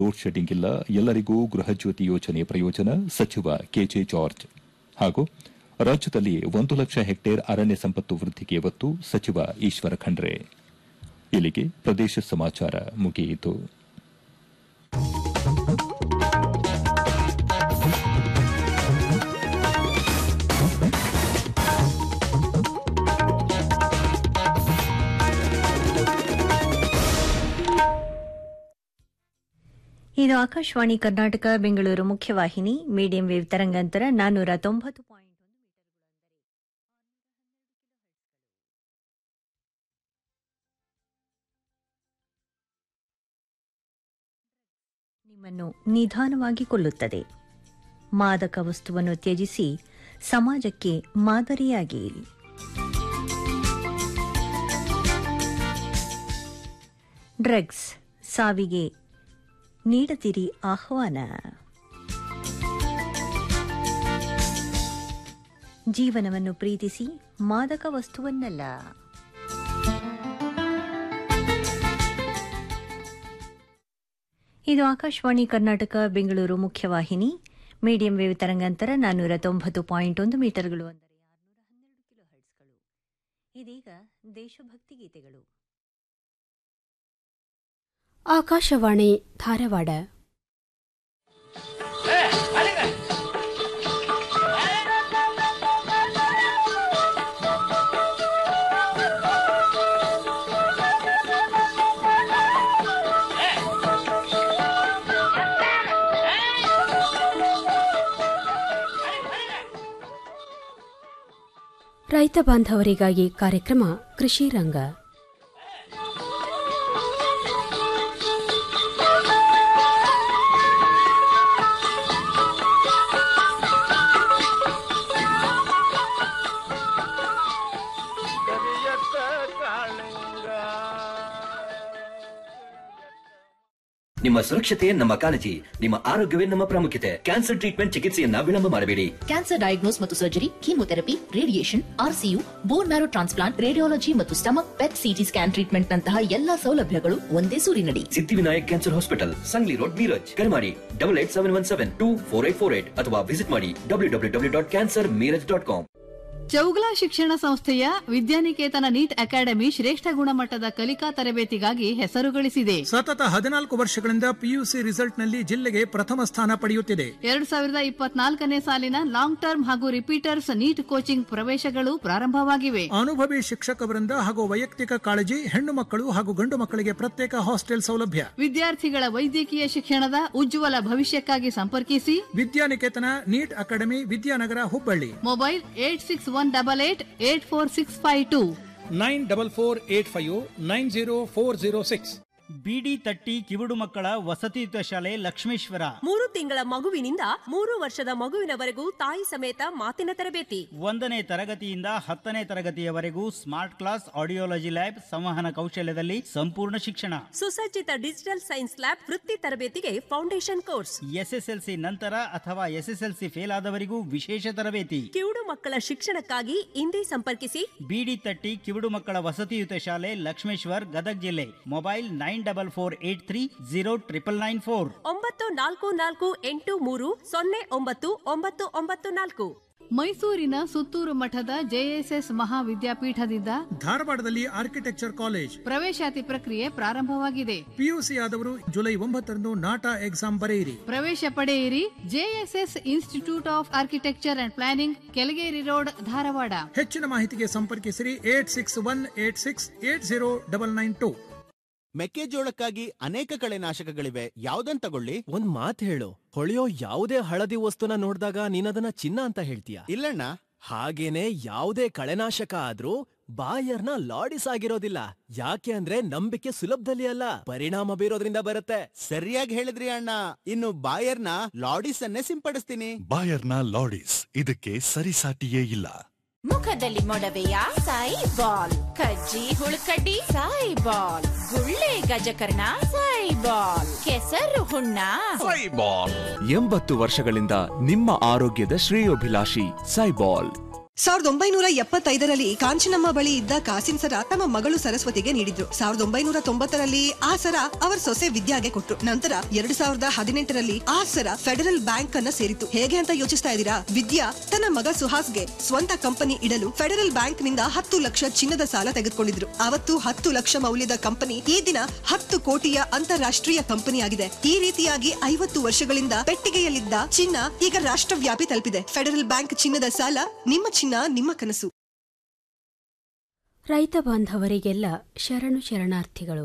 Load shedding ಇಲ್ಲ ಎಲ್ಲರಿಗೂ ಗೃಹಜ್ಯೋತಿ ಯೋಜನೆ ಪ್ರಯೋಜನ ಸಚಿವ ಕೆಜೆ ಜಾರ್ಜ್ ಹಾಗೂ ರಾಜ್ಯದಲ್ಲಿ ಒಂದು ಲಕ್ಷ ಹೆಕ್ಟೇರ್ ಅರಣ್ಯ ಸಂಪತ್ತು ವೃದ್ಧಿಗೆ ಒತ್ತು ಸಚಿವ ಈಶ್ವರ ಖಂಡ್ರೆ ಇಲ್ಲಿಗೆ ಪ್ರದೇಶ ಸಮಾಚಾರ ಮುಗಿಯಿತು ಇದು ಆಕಾಶವಾಣಿ ಕರ್ನಾಟಕ ಬೆಂಗಳೂರು ಮುಖ್ಯವಾಹಿನಿ ಮೀಡಿಯಂ ವೇವ್ ತರಂಗಾಂತರ ನಾನ್ನೂರ ತೊಂಬತ್ತು ಪಾಯಿಂಟ್ ಒಂದು ನಿಮ್ಮನ್ನು ನಿಧಾನವಾಗಿ ಕೊಲ್ಲುತ್ತದೆ ಮಾದಕ ವಸ್ತುವನ್ನು ತ್ಯಜಿಸಿ ಸಮಾಜಕ್ಕೆ ಮಾದರಿಯಾಗಿ ಡ್ರಗ್ಸ್ ಸಾವಿಗೆ ನೀಡದಿರಿ ಆಹ್ವಾನ ಜೀವನವನ್ನು ಪ್ರೀತಿಸಿ ಮಾದಕ ವಸ್ತುವನ್ನಲ್ಲ ಇದು ಆಕಾಶವಾಣಿ ಕರ್ನಾಟಕ ಬೆಂಗಳೂರು ಮುಖ್ಯವಾಹಿನಿ ಮೀಡಿಯಂ ವೇವ್ ತರಂಗಾಂತರ ನಾನ್ನೂರ ತೊಂಬತ್ತು ಪಾಯಿಂಟ್ ಒಂದು ಮೀಟರ್ಗಳು ಅಂದರೆ ಆರುನೂರ ಹನ್ನೆರಡು ಕಿಲೋ ಹರ್ಟ್ಸ್ಗಳು ಇದೀಗ ದೇಶಭಕ್ತಿ ಗೀತೆಗಳು ಆಕಾಶವಾಣಿ ಧಾರವಾಡ ರೈತ ಬಾಂಧವರಿಗಾಗಿ ಕಾರ್ಯಕ್ರಮ ಕೃಷಿ ರಂಗ ಕರಿಯತ್ತ ಕಾಳಿಂಗ ನಿಮ್ಮ ಸುರಕ್ಷತೆ ನಮ್ಮ ಕಾಳಜಿ ನಿಮ್ಮ ಆರೋಗ್ಯವೇ ನಮ್ಮ ಪ್ರಾಮುಖ್ಯತೆ ಕ್ಯಾನ್ಸರ್ ಟ್ರೀಟ್ಮೆಂಟ್ ಚಿಕಿತ್ಸೆಯನ್ನ ವಿಳಂಬ ಮಾಡಬೇಡಿ ಕ್ಯಾನ್ಸರ್ ಡಯಾಗ್ನೋಸ್ ಮತ್ತು surgery chemotherapy radiation RCU bone marrow transplant radiology ಮತ್ತು stomach PET CT scan treatment ನಂತಹ ಎಲ್ಲಾ ಸೌಲಭ್ಯಗಳು ಒಂದೇ ಸೂರಿನಡಿ Siddhivinayak cancer hospital Sangli road Miraj ಕರೆ ಮಾಡಿ double eight seven one seven two four eight four eight ಅಥವಾ ವಿಸಿಟ್ ಮಾಡಿ W W W dot cancer Miraj dot com Chougala ಶಿಕ್ಷಣ ಸಂಸ್ಥೆಯ ವಿದ್ಯಾನಿಕೇತನ ನೀಟ್ ಅಕಾಡೆಮಿ ಶ್ರೇಷ್ಠ ಗುಣಮಟ್ಟದ ಕಲಿಕಾ ತರಬೇತಿಗಾಗಿ ಹೆಸರು ಗಳಿಸಿದೆ ಸತತ ಹದಿನಾಲ್ಕು ವರ್ಷಗಳಿಂದ ಪಿಯುಸಿ ರಿಸಲ್ಟ್ನಲ್ಲಿ ಜಿಲ್ಲೆಗೆ ಪ್ರಥಮ ಸ್ಥಾನ ಪಡೆಯುತ್ತಿದೆ ಎರಡ್ ಸಾವಿರದ ಇಪ್ಪತ್ನಾಲ್ಕನೇ ಸಾಲಿನ ಲಾಂಗ್ ಟರ್ಮ್ ಹಾಗೂ ರಿಪೀಟರ್ಸ್ ನೀಟ್ ಕೋಚಿಂಗ್ ಪ್ರವೇಶಗಳು ಪ್ರಾರಂಭವಾಗಿವೆ ಅನುಭವಿ ಶಿಕ್ಷಕವರಿಂದ ಹಾಗೂ ವೈಯಕ್ತಿಕ ಕಾಳಜಿ ಹೆಣ್ಣು ಮಕ್ಕಳು ಹಾಗೂ ಗಂಡು ಮಕ್ಕಳಿಗೆ ಪ್ರತ್ಯೇಕ ಹಾಸ್ಟೆಲ್ ಸೌಲಭ್ಯ ವಿದ್ಯಾರ್ಥಿಗಳ ವೈದ್ಯಕೀಯ ಶಿಕ್ಷಣದ ಉಜ್ವಲ ಭವಿಷ್ಯಕ್ಕಾಗಿ ಸಂಪರ್ಕಿಸಿ Vidyaniketan NEET academy Vidyanagar Hubballi mobile eight six one double eight eight four six five two nine double four eight five nine zero four zero six ಬಿಡಿ ತಟ್ಟಿ ಕಿವುಡು ಮಕ್ಕಳ ವಸತಿಯುತ ಶಾಲೆ ಲಕ್ಷ್ಮೇಶ್ವರ ಮೂರು ತಿಂಗಳ ಮಗುವಿನಿಂದ ಮೂರು ವರ್ಷದ ಮಗುವಿನವರೆಗೂ ತಾಯಿ ಸಮೇತ ಮಾತಿನ ತರಬೇತಿ ಒಂದನೇ ತರಗತಿಯಿಂದ ಹತ್ತನೇ ತರಗತಿಯವರೆಗೂ ಸ್ಮಾರ್ಟ್ ಕ್ಲಾಸ್ ಆಡಿಯೋಲಜಿ ಲ್ಯಾಬ್ ಸಂವಹನ ಕೌಶಲ್ಯದಲ್ಲಿ ಸಂಪೂರ್ಣ ಶಿಕ್ಷಣ ಸುಸಜ್ಜಿತ ಡಿಜಿಟಲ್ ಸೈನ್ಸ್ ಲ್ಯಾಬ್ ವೃತ್ತಿ ತರಬೇತಿಗೆ ಫೌಂಡೇಶನ್ ಕೋರ್ಸ್ ಎಸ್ಎಸ್ಎಲ್ಸಿ ನಂತರ ಅಥವಾ ಎಸ್ಎಸ್ಎಲ್ಸಿ ಫೇಲ್ ಆದವರಿಗೂ ವಿಶೇಷ ತರಬೇತಿ ಕಿವುಡು ಮಕ್ಕಳ ಶಿಕ್ಷಣಕ್ಕಾಗಿ ಇಂದೇ ಸಂಪರ್ಕಿಸಿ ಬಿಡಿ ತಟ್ಟಿ ಕಿವುಡು ಮಕ್ಕಳ ವಸತಿಯುತ ಶಾಲೆ ಲಕ್ಷ್ಮೇಶ್ವರ್ ಗದಗ್ ಜಿಲ್ಲೆ mobile nine double four eight three zero triple nine four ಒಂಬತ್ತು ನಾಲ್ಕು ನಾಲ್ಕು ಎಂಟು ಮೂರು ಸೊನ್ನೆ ಒಂಬತ್ತು ಒಂಬತ್ತು ಒಂಬತ್ತು ನಾಲ್ಕು ಮೈಸೂರಿನ ಸುತ್ತೂರು ಮಠದ ಜೆಎಸ್ಎಸ್ ಮಹಾವಿದ್ಯಾಪೀಠದಿಂದ ಧಾರವಾಡದಲ್ಲಿ ಆರ್ಕಿಟೆಕ್ಚರ್ ಕಾಲೇಜ್ ಪ್ರವೇಶಾತಿ ಪ್ರಕ್ರಿಯೆ ಪ್ರಾರಂಭವಾಗಿದೆ ಪಿಯುಸಿ ಆದವರು ಜುಲೈ ಒಂಬತ್ತರಂದು ನಾಟಾ ಎಕ್ಸಾಮ್ ಬರೆಯಿರಿ ಪ್ರವೇಶ ಪಡೆಯಿರಿ JSS institute of architecture and planning Kelageri road Dharwad ಹೆಚ್ಚಿನ ಮಾಹಿತಿಗೆ ಸಂಪರ್ಕಿಸಿರಿ eight six one eight six eight zero double nine two ಮೆಕ್ಕೆಜೋಳಕ್ಕಾಗಿ ಅನೇಕ ಕಳೆನಾಶಕಗಳಿವೆ ಯಾವ್ದನ್ ತಗೊಳ್ಳಿ ಒಂದ್ ಮಾತ್ ಹೇಳು ಹೊಳೆಯೋ ಯಾವುದೇ ಹಳದಿ ವಸ್ತುನ ನೋಡಿದಾಗ ನೀನದನ್ನ ಚಿನ್ನ ಅಂತ ಹೇಳ್ತೀಯ ಇಲ್ಲಣ್ಣ ಹಾಗೇನೆ ಯಾವುದೇ ಕಳೆನಾಶಕ ಆದ್ರೂ ಬಾಯರ್ನ ಲಾಡಿಸ್ ಆಗಿರೋದಿಲ್ಲ ಯಾಕೆ ಅಂದ್ರೆ ನಂಬಿಕೆ ಸುಲಭದಲ್ಲಿ ಅಲ್ಲ ಪರಿಣಾಮ ಬೀರೋದ್ರಿಂದ ಬರುತ್ತೆ ಸರಿಯಾಗಿ ಹೇಳಿದ್ರಿ ಅಣ್ಣ ಇನ್ನು ಬಾಯರ್ನ ಲಾಡಿಸ್ ಅನ್ನೇ ಸಿಂಪಡಿಸ್ತೀನಿ ಬಾಯರ್ನ ಲಾಡಿಸ್ ಇದಕ್ಕೆ ಸರಿಸಾಟಿಯೇ ಇಲ್ಲ ಮುಖದಲ್ಲಿ ಮೊಡವೆಯ ಸಾಯಿ ಬಾಲ್ ಕಜ್ಜಿ ಹುಳುಕಡ್ಡಿ ಸಾಯಿ ಬಾಲ್ ಗುಳ್ಳೆ ಗಜಕರ್ಣ ಸಾಯಿ ಬಾಲ್ ಕೆಸರು ಹುಣ್ಣ ಎಂಬತ್ತು ವರ್ಷಗಳಿಂದ ನಿಮ್ಮ ಆರೋಗ್ಯದ ಶ್ರೇಯೋಭಿಲಾಷಿ ಸೈಬಾಲ್ ಸಾವಿರದ ಒಂಬೈನೂರ ಎಪ್ಪತ್ತೈದರಲ್ಲಿ ಕಾಂಚನಮ್ಮ ಬಳಿ ಇದ್ದ ಕಾಸಿನ ಸರ ತಮ್ಮ ಮಗಳು ಸರಸ್ವತಿಗೆ ನೀಡಿದ್ರು ಸಾವಿರದ ಒಂಬೈನೂರ ತೊಂಬತ್ತರಲ್ಲಿ ಆ ಸರ ಅವರ ಸೊಸೆ ವಿದ್ಯಾಗೆ ಕೊಟ್ರು ನಂತರ ಎರಡ್ ಸಾವಿರದ ಹದಿನೆಂಟರಲ್ಲಿ ಆ ಸರ ಫೆಡರಲ್ ಬ್ಯಾಂಕ್ ಅನ್ನ ಸೇರಿತು ಹೇಗೆ ಅಂತ ಯೋಚಿಸ್ತಾ ಇದ್ದೀರಾ ವಿದ್ಯಾ ತನ್ನ ಮಗ ಸುಹಾಸ್ಗೆ ಸ್ವಂತ ಕಂಪನಿ ಇಡಲು ಫೆಡರಲ್ ಬ್ಯಾಂಕ್ ನಿಂದ ಹತ್ತು ಲಕ್ಷ ಚಿನ್ನದ ಸಾಲ ತೆಗೆದುಕೊಂಡಿದ್ರು ಅವತ್ತು ಹತ್ತು ಲಕ್ಷ ಮೌಲ್ಯದ ಕಂಪನಿ ಈ ದಿನ ಹತ್ತು ಕೋಟಿಯ ಅಂತಾರಾಷ್ಟ್ರೀಯ ಕಂಪನಿ ಆಗಿದೆ ಈ ರೀತಿಯಾಗಿ ಐವತ್ತು ವರ್ಷಗಳಿಂದ ಪೆಟ್ಟಿಗೆಯಲ್ಲಿದ್ದ ಚಿನ್ನ ಈಗ ರಾಷ್ಟ್ರವ್ಯಾಪಿ ತಲುಪಿದೆ ಫೆಡರಲ್ ಬ್ಯಾಂಕ್ ಚಿನ್ನದ ಸಾಲ ನಿಮ್ಮ ಚಿನ್ನ ನಿಮ್ಮ ಕನಸು ರೈತ ಬಾಂಧವರಿಗೆಲ್ಲ ಶರಣು ಶರಣಾರ್ಥಿಗಳು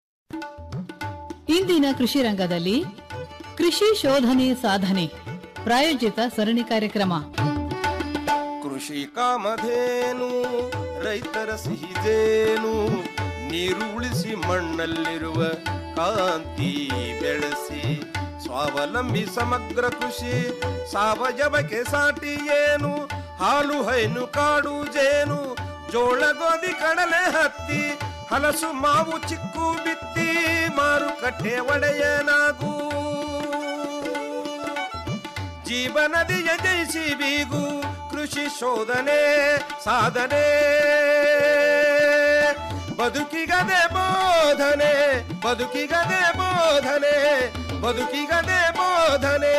ಇಂದಿನ ಕೃಷಿ ರಂಗದಲ್ಲಿ ಕೃಷಿ ಶೋಧನೆ ಸಾಧನೆ ಪ್ರಾಯೋಜಿತ ಸರಣಿ ಕಾರ್ಯಕ್ರಮ ಕೃಷಿ ಕಾಮಧೇನು ರೈತರ ಸಿಹಿದೇನು ನೀರು ಉಳಿಸಿ ಮಣ್ಣಲ್ಲಿರುವ ಕಾಂತಿ ಬೆಳೆಸಿ ಸ್ವಾವಲಂಬಿ ಸಮಗ್ರ ಕೃಷಿ ಸಾವಯವಕ್ಕೆ ಸಾಟಿ ಏನು ಹಾಲು ಹೈನು ಕಾಡು ಜೇನು ಜೋಳ ಗೋಧಿ ಕಡಲೆ ಹತ್ತಿ ಹಲಸು ಮಾವು ಚಿಕ್ಕು ಬಿತ್ತಿ ಮಾರುಕಟ್ಟೆ ಒಡೆಯನಾಗೂ ಜೀವನದಿಯ ಜಯಿಸಿ ಬೀಗು ಕೃಷಿ ಶೋಧನೆ ಸಾಧನೆ ಬದುಕಿಗದೆ ಬೋಧನೆ ಬದುಕಿಗದೆ ಬೋಧನೆ ಬದುಕಿಗದೆ ಬೋಧನೆ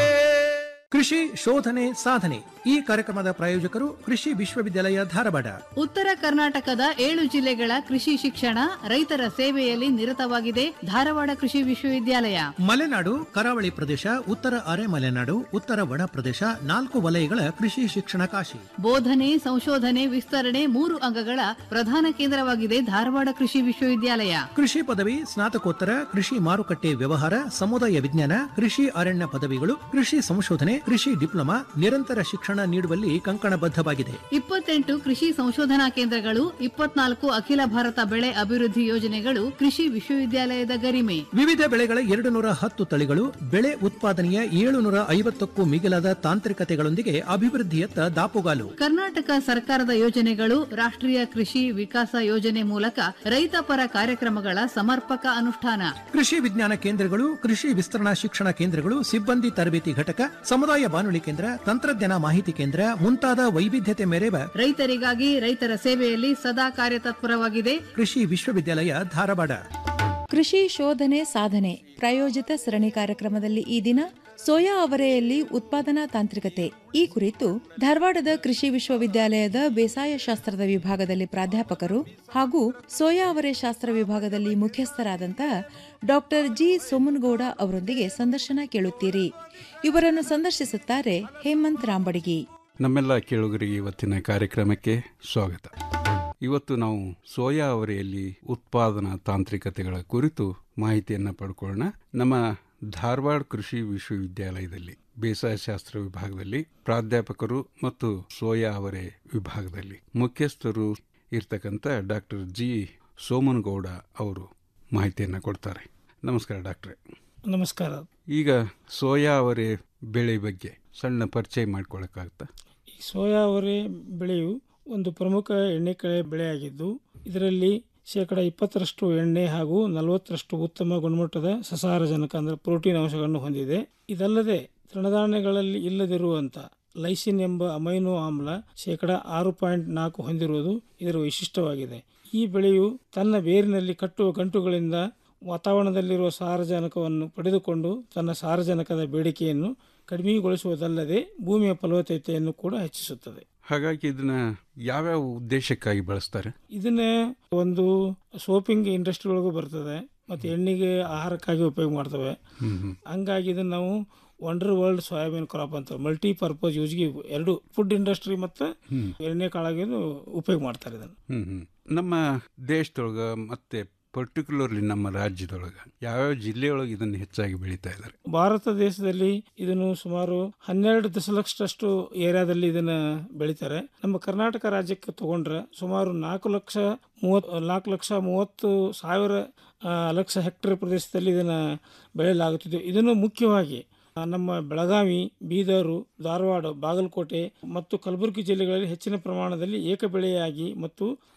ಕೃಷಿ ಶೋಧನೆ ಸಾಧನೆ ಈ ಕಾರ್ಯಕ್ರಮದ ಪ್ರಾಯೋಜಕರು ಕೃಷಿ ವಿಶ್ವವಿದ್ಯಾಲಯ ಧಾರವಾಡ ಉತ್ತರ ಕರ್ನಾಟಕದ ಏಳು ಜಿಲ್ಲೆಗಳ ಕೃಷಿ ಶಿಕ್ಷಣ ರೈತರ ಸೇವೆಯಲ್ಲಿ ನಿರತವಾಗಿದೆ ಧಾರವಾಡ ಕೃಷಿ ವಿಶ್ವವಿದ್ಯಾಲಯ ಮಲೆನಾಡು ಕರಾವಳಿ ಪ್ರದೇಶ ಉತ್ತರ ಅರೆ ಮಲೆನಾಡು ಉತ್ತರ ಒಣ ಪ್ರದೇಶ ನಾಲ್ಕು ವಲಯಗಳ ಕೃಷಿ ಶಿಕ್ಷಣ ಕಾಶಿ ಬೋಧನೆ ಸಂಶೋಧನೆ ವಿಸ್ತರಣೆ ಮೂರು ಅಂಗಗಳ ಪ್ರಧಾನ ಕೇಂದ್ರವಾಗಿದೆ ಧಾರವಾಡ ಕೃಷಿ ವಿಶ್ವವಿದ್ಯಾಲಯ ಕೃಷಿ ಪದವಿ ಸ್ನಾತಕೋತ್ತರ ಕೃಷಿ ಮಾರುಕಟ್ಟೆ ವ್ಯವಹಾರ ಸಮುದಾಯ ವಿಜ್ಞಾನ ಕೃಷಿ ಅರಣ್ಯ ಪದವಿಗಳು ಕೃಷಿ ಸಂಶೋಧನೆ ಕೃಷಿ ಡಿಪ್ಲೊಮಾ ನಿರಂತರ ಶಿಕ್ಷಣ ನೀಡುವಲ್ಲಿ ಕಂಕಣಬದ್ಧವಾಗಿದೆ ಇಪ್ಪತ್ತೆಂಟು ಕೃಷಿ ಸಂಶೋಧನಾ ಕೇಂದ್ರಗಳು ಇಪ್ಪತ್ನಾಲ್ಕು ಅಖಿಲ ಭಾರತ ಬೆಳೆ ಅಭಿವೃದ್ಧಿ ಯೋಜನೆಗಳು ಕೃಷಿ ವಿಶ್ವವಿದ್ಯಾಲಯದ ಗರಿಮೆ ವಿವಿಧ ಬೆಳೆಗಳ ಎರಡು ನೂರ ಹತ್ತು ತಳಿಗಳು ಬೆಳೆ ಉತ್ಪಾದನೆಯ ಏಳುನೂರ ಐವತ್ತಕ್ಕೂ ಮಿಗಿಲಾದ ತಾಂತ್ರಿಕತೆಗಳೊಂದಿಗೆ ಅಭಿವೃದ್ಧಿಯತ್ತ ದಾಪುಗಾಲು ಕರ್ನಾಟಕ ಸರ್ಕಾರದ ಯೋಜನೆಗಳು ರಾಷ್ಟ್ರೀಯ ಕೃಷಿ ವಿಕಾಸ ಯೋಜನೆ ಮೂಲಕ ರೈತಪರ ಕಾರ್ಯಕ್ರಮಗಳ ಸಮರ್ಪಕ ಅನುಷ್ಠಾನ ಕೃಷಿ ವಿಜ್ಞಾನ ಕೇಂದ್ರಗಳು ಕೃಷಿ ವಿಸ್ತರಣಾ ಶಿಕ್ಷಣ ಕೇಂದ್ರಗಳು ಸಿಬ್ಬಂದಿ ತರಬೇತಿ ಘಟಕ ಸಮುದಾಯ ಬಾನುಲಿ ಕೇಂದ್ರ ತಂತ್ರಜ್ಞಾನ ಮಾಹಿತಿ ಕೇಂದ್ರ ಮುಂತಾದ ವೈವಿಧ್ಯತೆ ಮೆರೆವ ರೈತರಿಗಾಗಿ ರೈತರ ಸೇವೆಯಲ್ಲಿ ಸದಾ ಕಾರ್ಯತತ್ಪರವಾಗಿದೆ ಕೃಷಿ ವಿಶ್ವವಿದ್ಯಾಲಯ ಧಾರವಾಡ ಕೃಷಿ ಶೋಧನೆ ಸಾಧನೆ ಪ್ರಾಯೋಜಿತ ಸರಣಿ ಕಾರ್ಯಕ್ರಮದಲ್ಲಿ ಈ ದಿನ ಸೋಯಾ ಅವರೆಯಲ್ಲಿ ಉತ್ಪಾದನಾ ತಾಂತ್ರಿಕತೆ ಈ ಕುರಿತು ಧಾರವಾಡದ ಕೃಷಿ ವಿಶ್ವವಿದ್ಯಾಲಯದ ಬೇಸಾಯ ಶಾಸ್ತ್ರದ ವಿಭಾಗದಲ್ಲಿ ಪ್ರಾಧ್ಯಾಪಕರು ಹಾಗೂ ಸೋಯಾ ಅವರೆ ಶಾಸ್ತ್ರ ವಿಭಾಗದಲ್ಲಿ ಮುಖ್ಯಸ್ಥರಾದಂತಹ ಡಾಕ್ಟರ್ ಜಿ ಸೋಮನಗೌಡ ಅವರೊಂದಿಗೆ ಸಂದರ್ಶನ ಕೇಳುತ್ತೀರಿ ಇವರನ್ನು ಸಂದರ್ಶಿಸುತ್ತಾರೆ ಹೇಮಂತ್ ರಾಂಬಡಗಿ ನಮ್ಮೆಲ್ಲ ಕೇಳುಗರಿಗೆ ಇವತ್ತಿನ ಕಾರ್ಯಕ್ರಮಕ್ಕೆ ಸ್ವಾಗತ ಇವತ್ತು ನಾವು ಸೋಯಾ ಅವರೆಯಲ್ಲಿ ಉತ್ಪಾದನಾ ತಾಂತ್ರಿಕತೆಗಳ ಕುರಿತು ಮಾಹಿತಿಯನ್ನು ಪಡ್ಕೊಳ್ಳೋಣ ನಮ್ಮ ಧಾರವಾಡ ಕೃಷಿ ವಿಶ್ವವಿದ್ಯಾಲಯದಲ್ಲಿ ಬೇಸಾಯ ಶಾಸ್ತ್ರ ವಿಭಾಗದಲ್ಲಿ ಪ್ರಾಧ್ಯಾಪಕರು ಮತ್ತು ಸೋಯಾ ಅವರೆ ವಿಭಾಗದಲ್ಲಿ ಮುಖ್ಯಸ್ಥರು ಇರ್ತಕ್ಕಂಥ ಡಾಕ್ಟರ್ ಜಿ ಸೋಮನಗೌಡ ಅವರು ಮಾಹಿತಿಯನ್ನು ಕೊಡ್ತಾರೆ ನಮಸ್ಕಾರ ಡಾಕ್ಟ್ರೆ ನಮಸ್ಕಾರ ಈಗ ಸೋಯಾ ಅವರೆ ಬೆಳೆ ಬಗ್ಗೆ ಸಣ್ಣ ಪರಿಚಯ ಮಾಡ್ಕೊಳಕ್ಕಾಗತ್ತಾ ಈ ಸೋಯಾ ಅವರೆ ಬೆಳೆಯು ಒಂದು ಪ್ರಮುಖ ಎಣ್ಣೆಕಾಳೆ ಬೆಳೆಯಾಗಿದ್ದು ಇದರಲ್ಲಿ ಶೇಕಡ ಇಪ್ಪತ್ತರಷ್ಟು ಎಣ್ಣೆ ಹಾಗೂ ನಲವತ್ತರಷ್ಟು ಉತ್ತಮ ಗುಣಮಟ್ಟದ ಸಸಾರಜನಕ ಅಂದರೆ ಪ್ರೋಟೀನ್ ಅಂಶಗಳನ್ನು ಹೊಂದಿದೆ ಇದಲ್ಲದೆ ತೃಣಧಾನ್ಯಗಳಲ್ಲಿ ಇಲ್ಲದಿರುವಂಥ ಲೈಸಿನ್ ಎಂಬ ಅಮೈನೋ ಆಮ್ಲ ಶೇಕಡ ಆರು ಪಾಯಿಂಟ್ ನಾಲ್ಕು ಹೊಂದಿರುವುದು ಇದರ ವೈಶಿಷ್ಟ್ಯವಾಗಿದೆ ಈ ಬೆಳೆಯು ತನ್ನ ಬೇರಿನಲ್ಲಿ ಕಟ್ಟುವ ಗಂಟುಗಳಿಂದ ವಾತಾವರಣದಲ್ಲಿರುವ ಸಾರಜನಕವನ್ನು ಪಡೆದುಕೊಂಡು ತನ್ನ ಸಾರಜನಕದ ಬೇಡಿಕೆಯನ್ನು ಕಡಿಮೆಗೊಳಿಸುವುದಲ್ಲದೆ ಭೂಮಿಯ ಫಲವತ್ತತೆಯನ್ನು ಕೂಡ ಹೆಚ್ಚಿಸುತ್ತದೆ ಹಾಗಾಗಿ ಇದನ್ನ ಯಾವ್ಯಾವ ಉದ್ದೇಶಕ್ಕಾಗಿ ಬಳಸ್ತಾರೆ ಇದನ್ನ ಒಂದು ಸೋಪಿಂಗ್ ಇಂಡಸ್ಟ್ರಿ ಒಳಗೂ ಬರ್ತದೆ ಮತ್ತೆ ಎಣ್ಣೆಗೆ ಆಹಾರಕ್ಕಾಗಿ ಉಪಯೋಗ ಮಾಡ್ತವೆ ಹಂಗಾಗಿ ಇದನ್ನ ನಾವು ವಂಡರ್ ವರ್ಲ್ಡ್ ಸೋಯಾಬೀನ್ ಕ್ರಾಪ್ ಅಂತ ಮಲ್ಟಿ ಪರ್ಪಸ್ ಯೂಸ್ಗೆ ಎರಡು ಫುಡ್ ಇಂಡಸ್ಟ್ರಿ ಮತ್ತು ಎಣ್ಣೆ ಕಾಳಾಗಿ ಉಪಯೋಗ ಮಾಡ್ತಾರೆ ಇದನ್ನು ಹ್ಮ್ ಹ್ಮ್ ನಮ್ಮ ದೇಶದೊಳಗ ಮತ್ತೆ ಪರ್ಟಿಕ್ಯುಲರ್ಲಿ ನಮ್ಮ ರಾಜ್ಯದೊಳಗ ಯಾವ್ಯಾವ ಜಿಲ್ಲೆಯೊಳಗೆ ಇದನ್ನು ಹೆಚ್ಚಾಗಿ ಬೆಳೀತಾ ಇದ್ದಾರೆ ಭಾರತ ದೇಶದಲ್ಲಿ ಇದನ್ನು ಸುಮಾರು ಹನ್ನೆರಡು ದಶಲಕ್ಷದಷ್ಟು ಏರಿಯಾದಲ್ಲಿ ಇದನ್ನ ಬೆಳಿತಾರೆ ನಮ್ಮ ಕರ್ನಾಟಕ ರಾಜ್ಯಕ್ಕೆ ತಗೊಂಡ್ರೆ ಸುಮಾರು ನಾಲ್ಕು ಲಕ್ಷ ಮೂವತ್ ನಾಲ್ಕು ಲಕ್ಷ ಮೂವತ್ತು ಸಾವಿರ ಆ, ಲಕ್ಷ ಹೆಕ್ಟೇರ್ ಪ್ರದೇಶದಲ್ಲಿ ಇದನ್ನ ಬೆಳೆಯಲಾಗುತ್ತಿದೆ ಇದನ್ನು ಮುಖ್ಯವಾಗಿ ಆ, ನಮ್ಮ ಬೆಳಗಾವಿ ಬೀದರು ಧಾರವಾಡ ಬಾಗಲಕೋಟೆ ಮತ್ತು ಕಲಬುರಗಿ ಜಿಲ್ಲೆಗಳಲ್ಲಿ ಹೆಚ್ಚಿನ ಪ್ರಮಾಣದಲ್ಲಿ ಏಕ ಬೆಳೆಯಾಗಿ ಮತ್ತು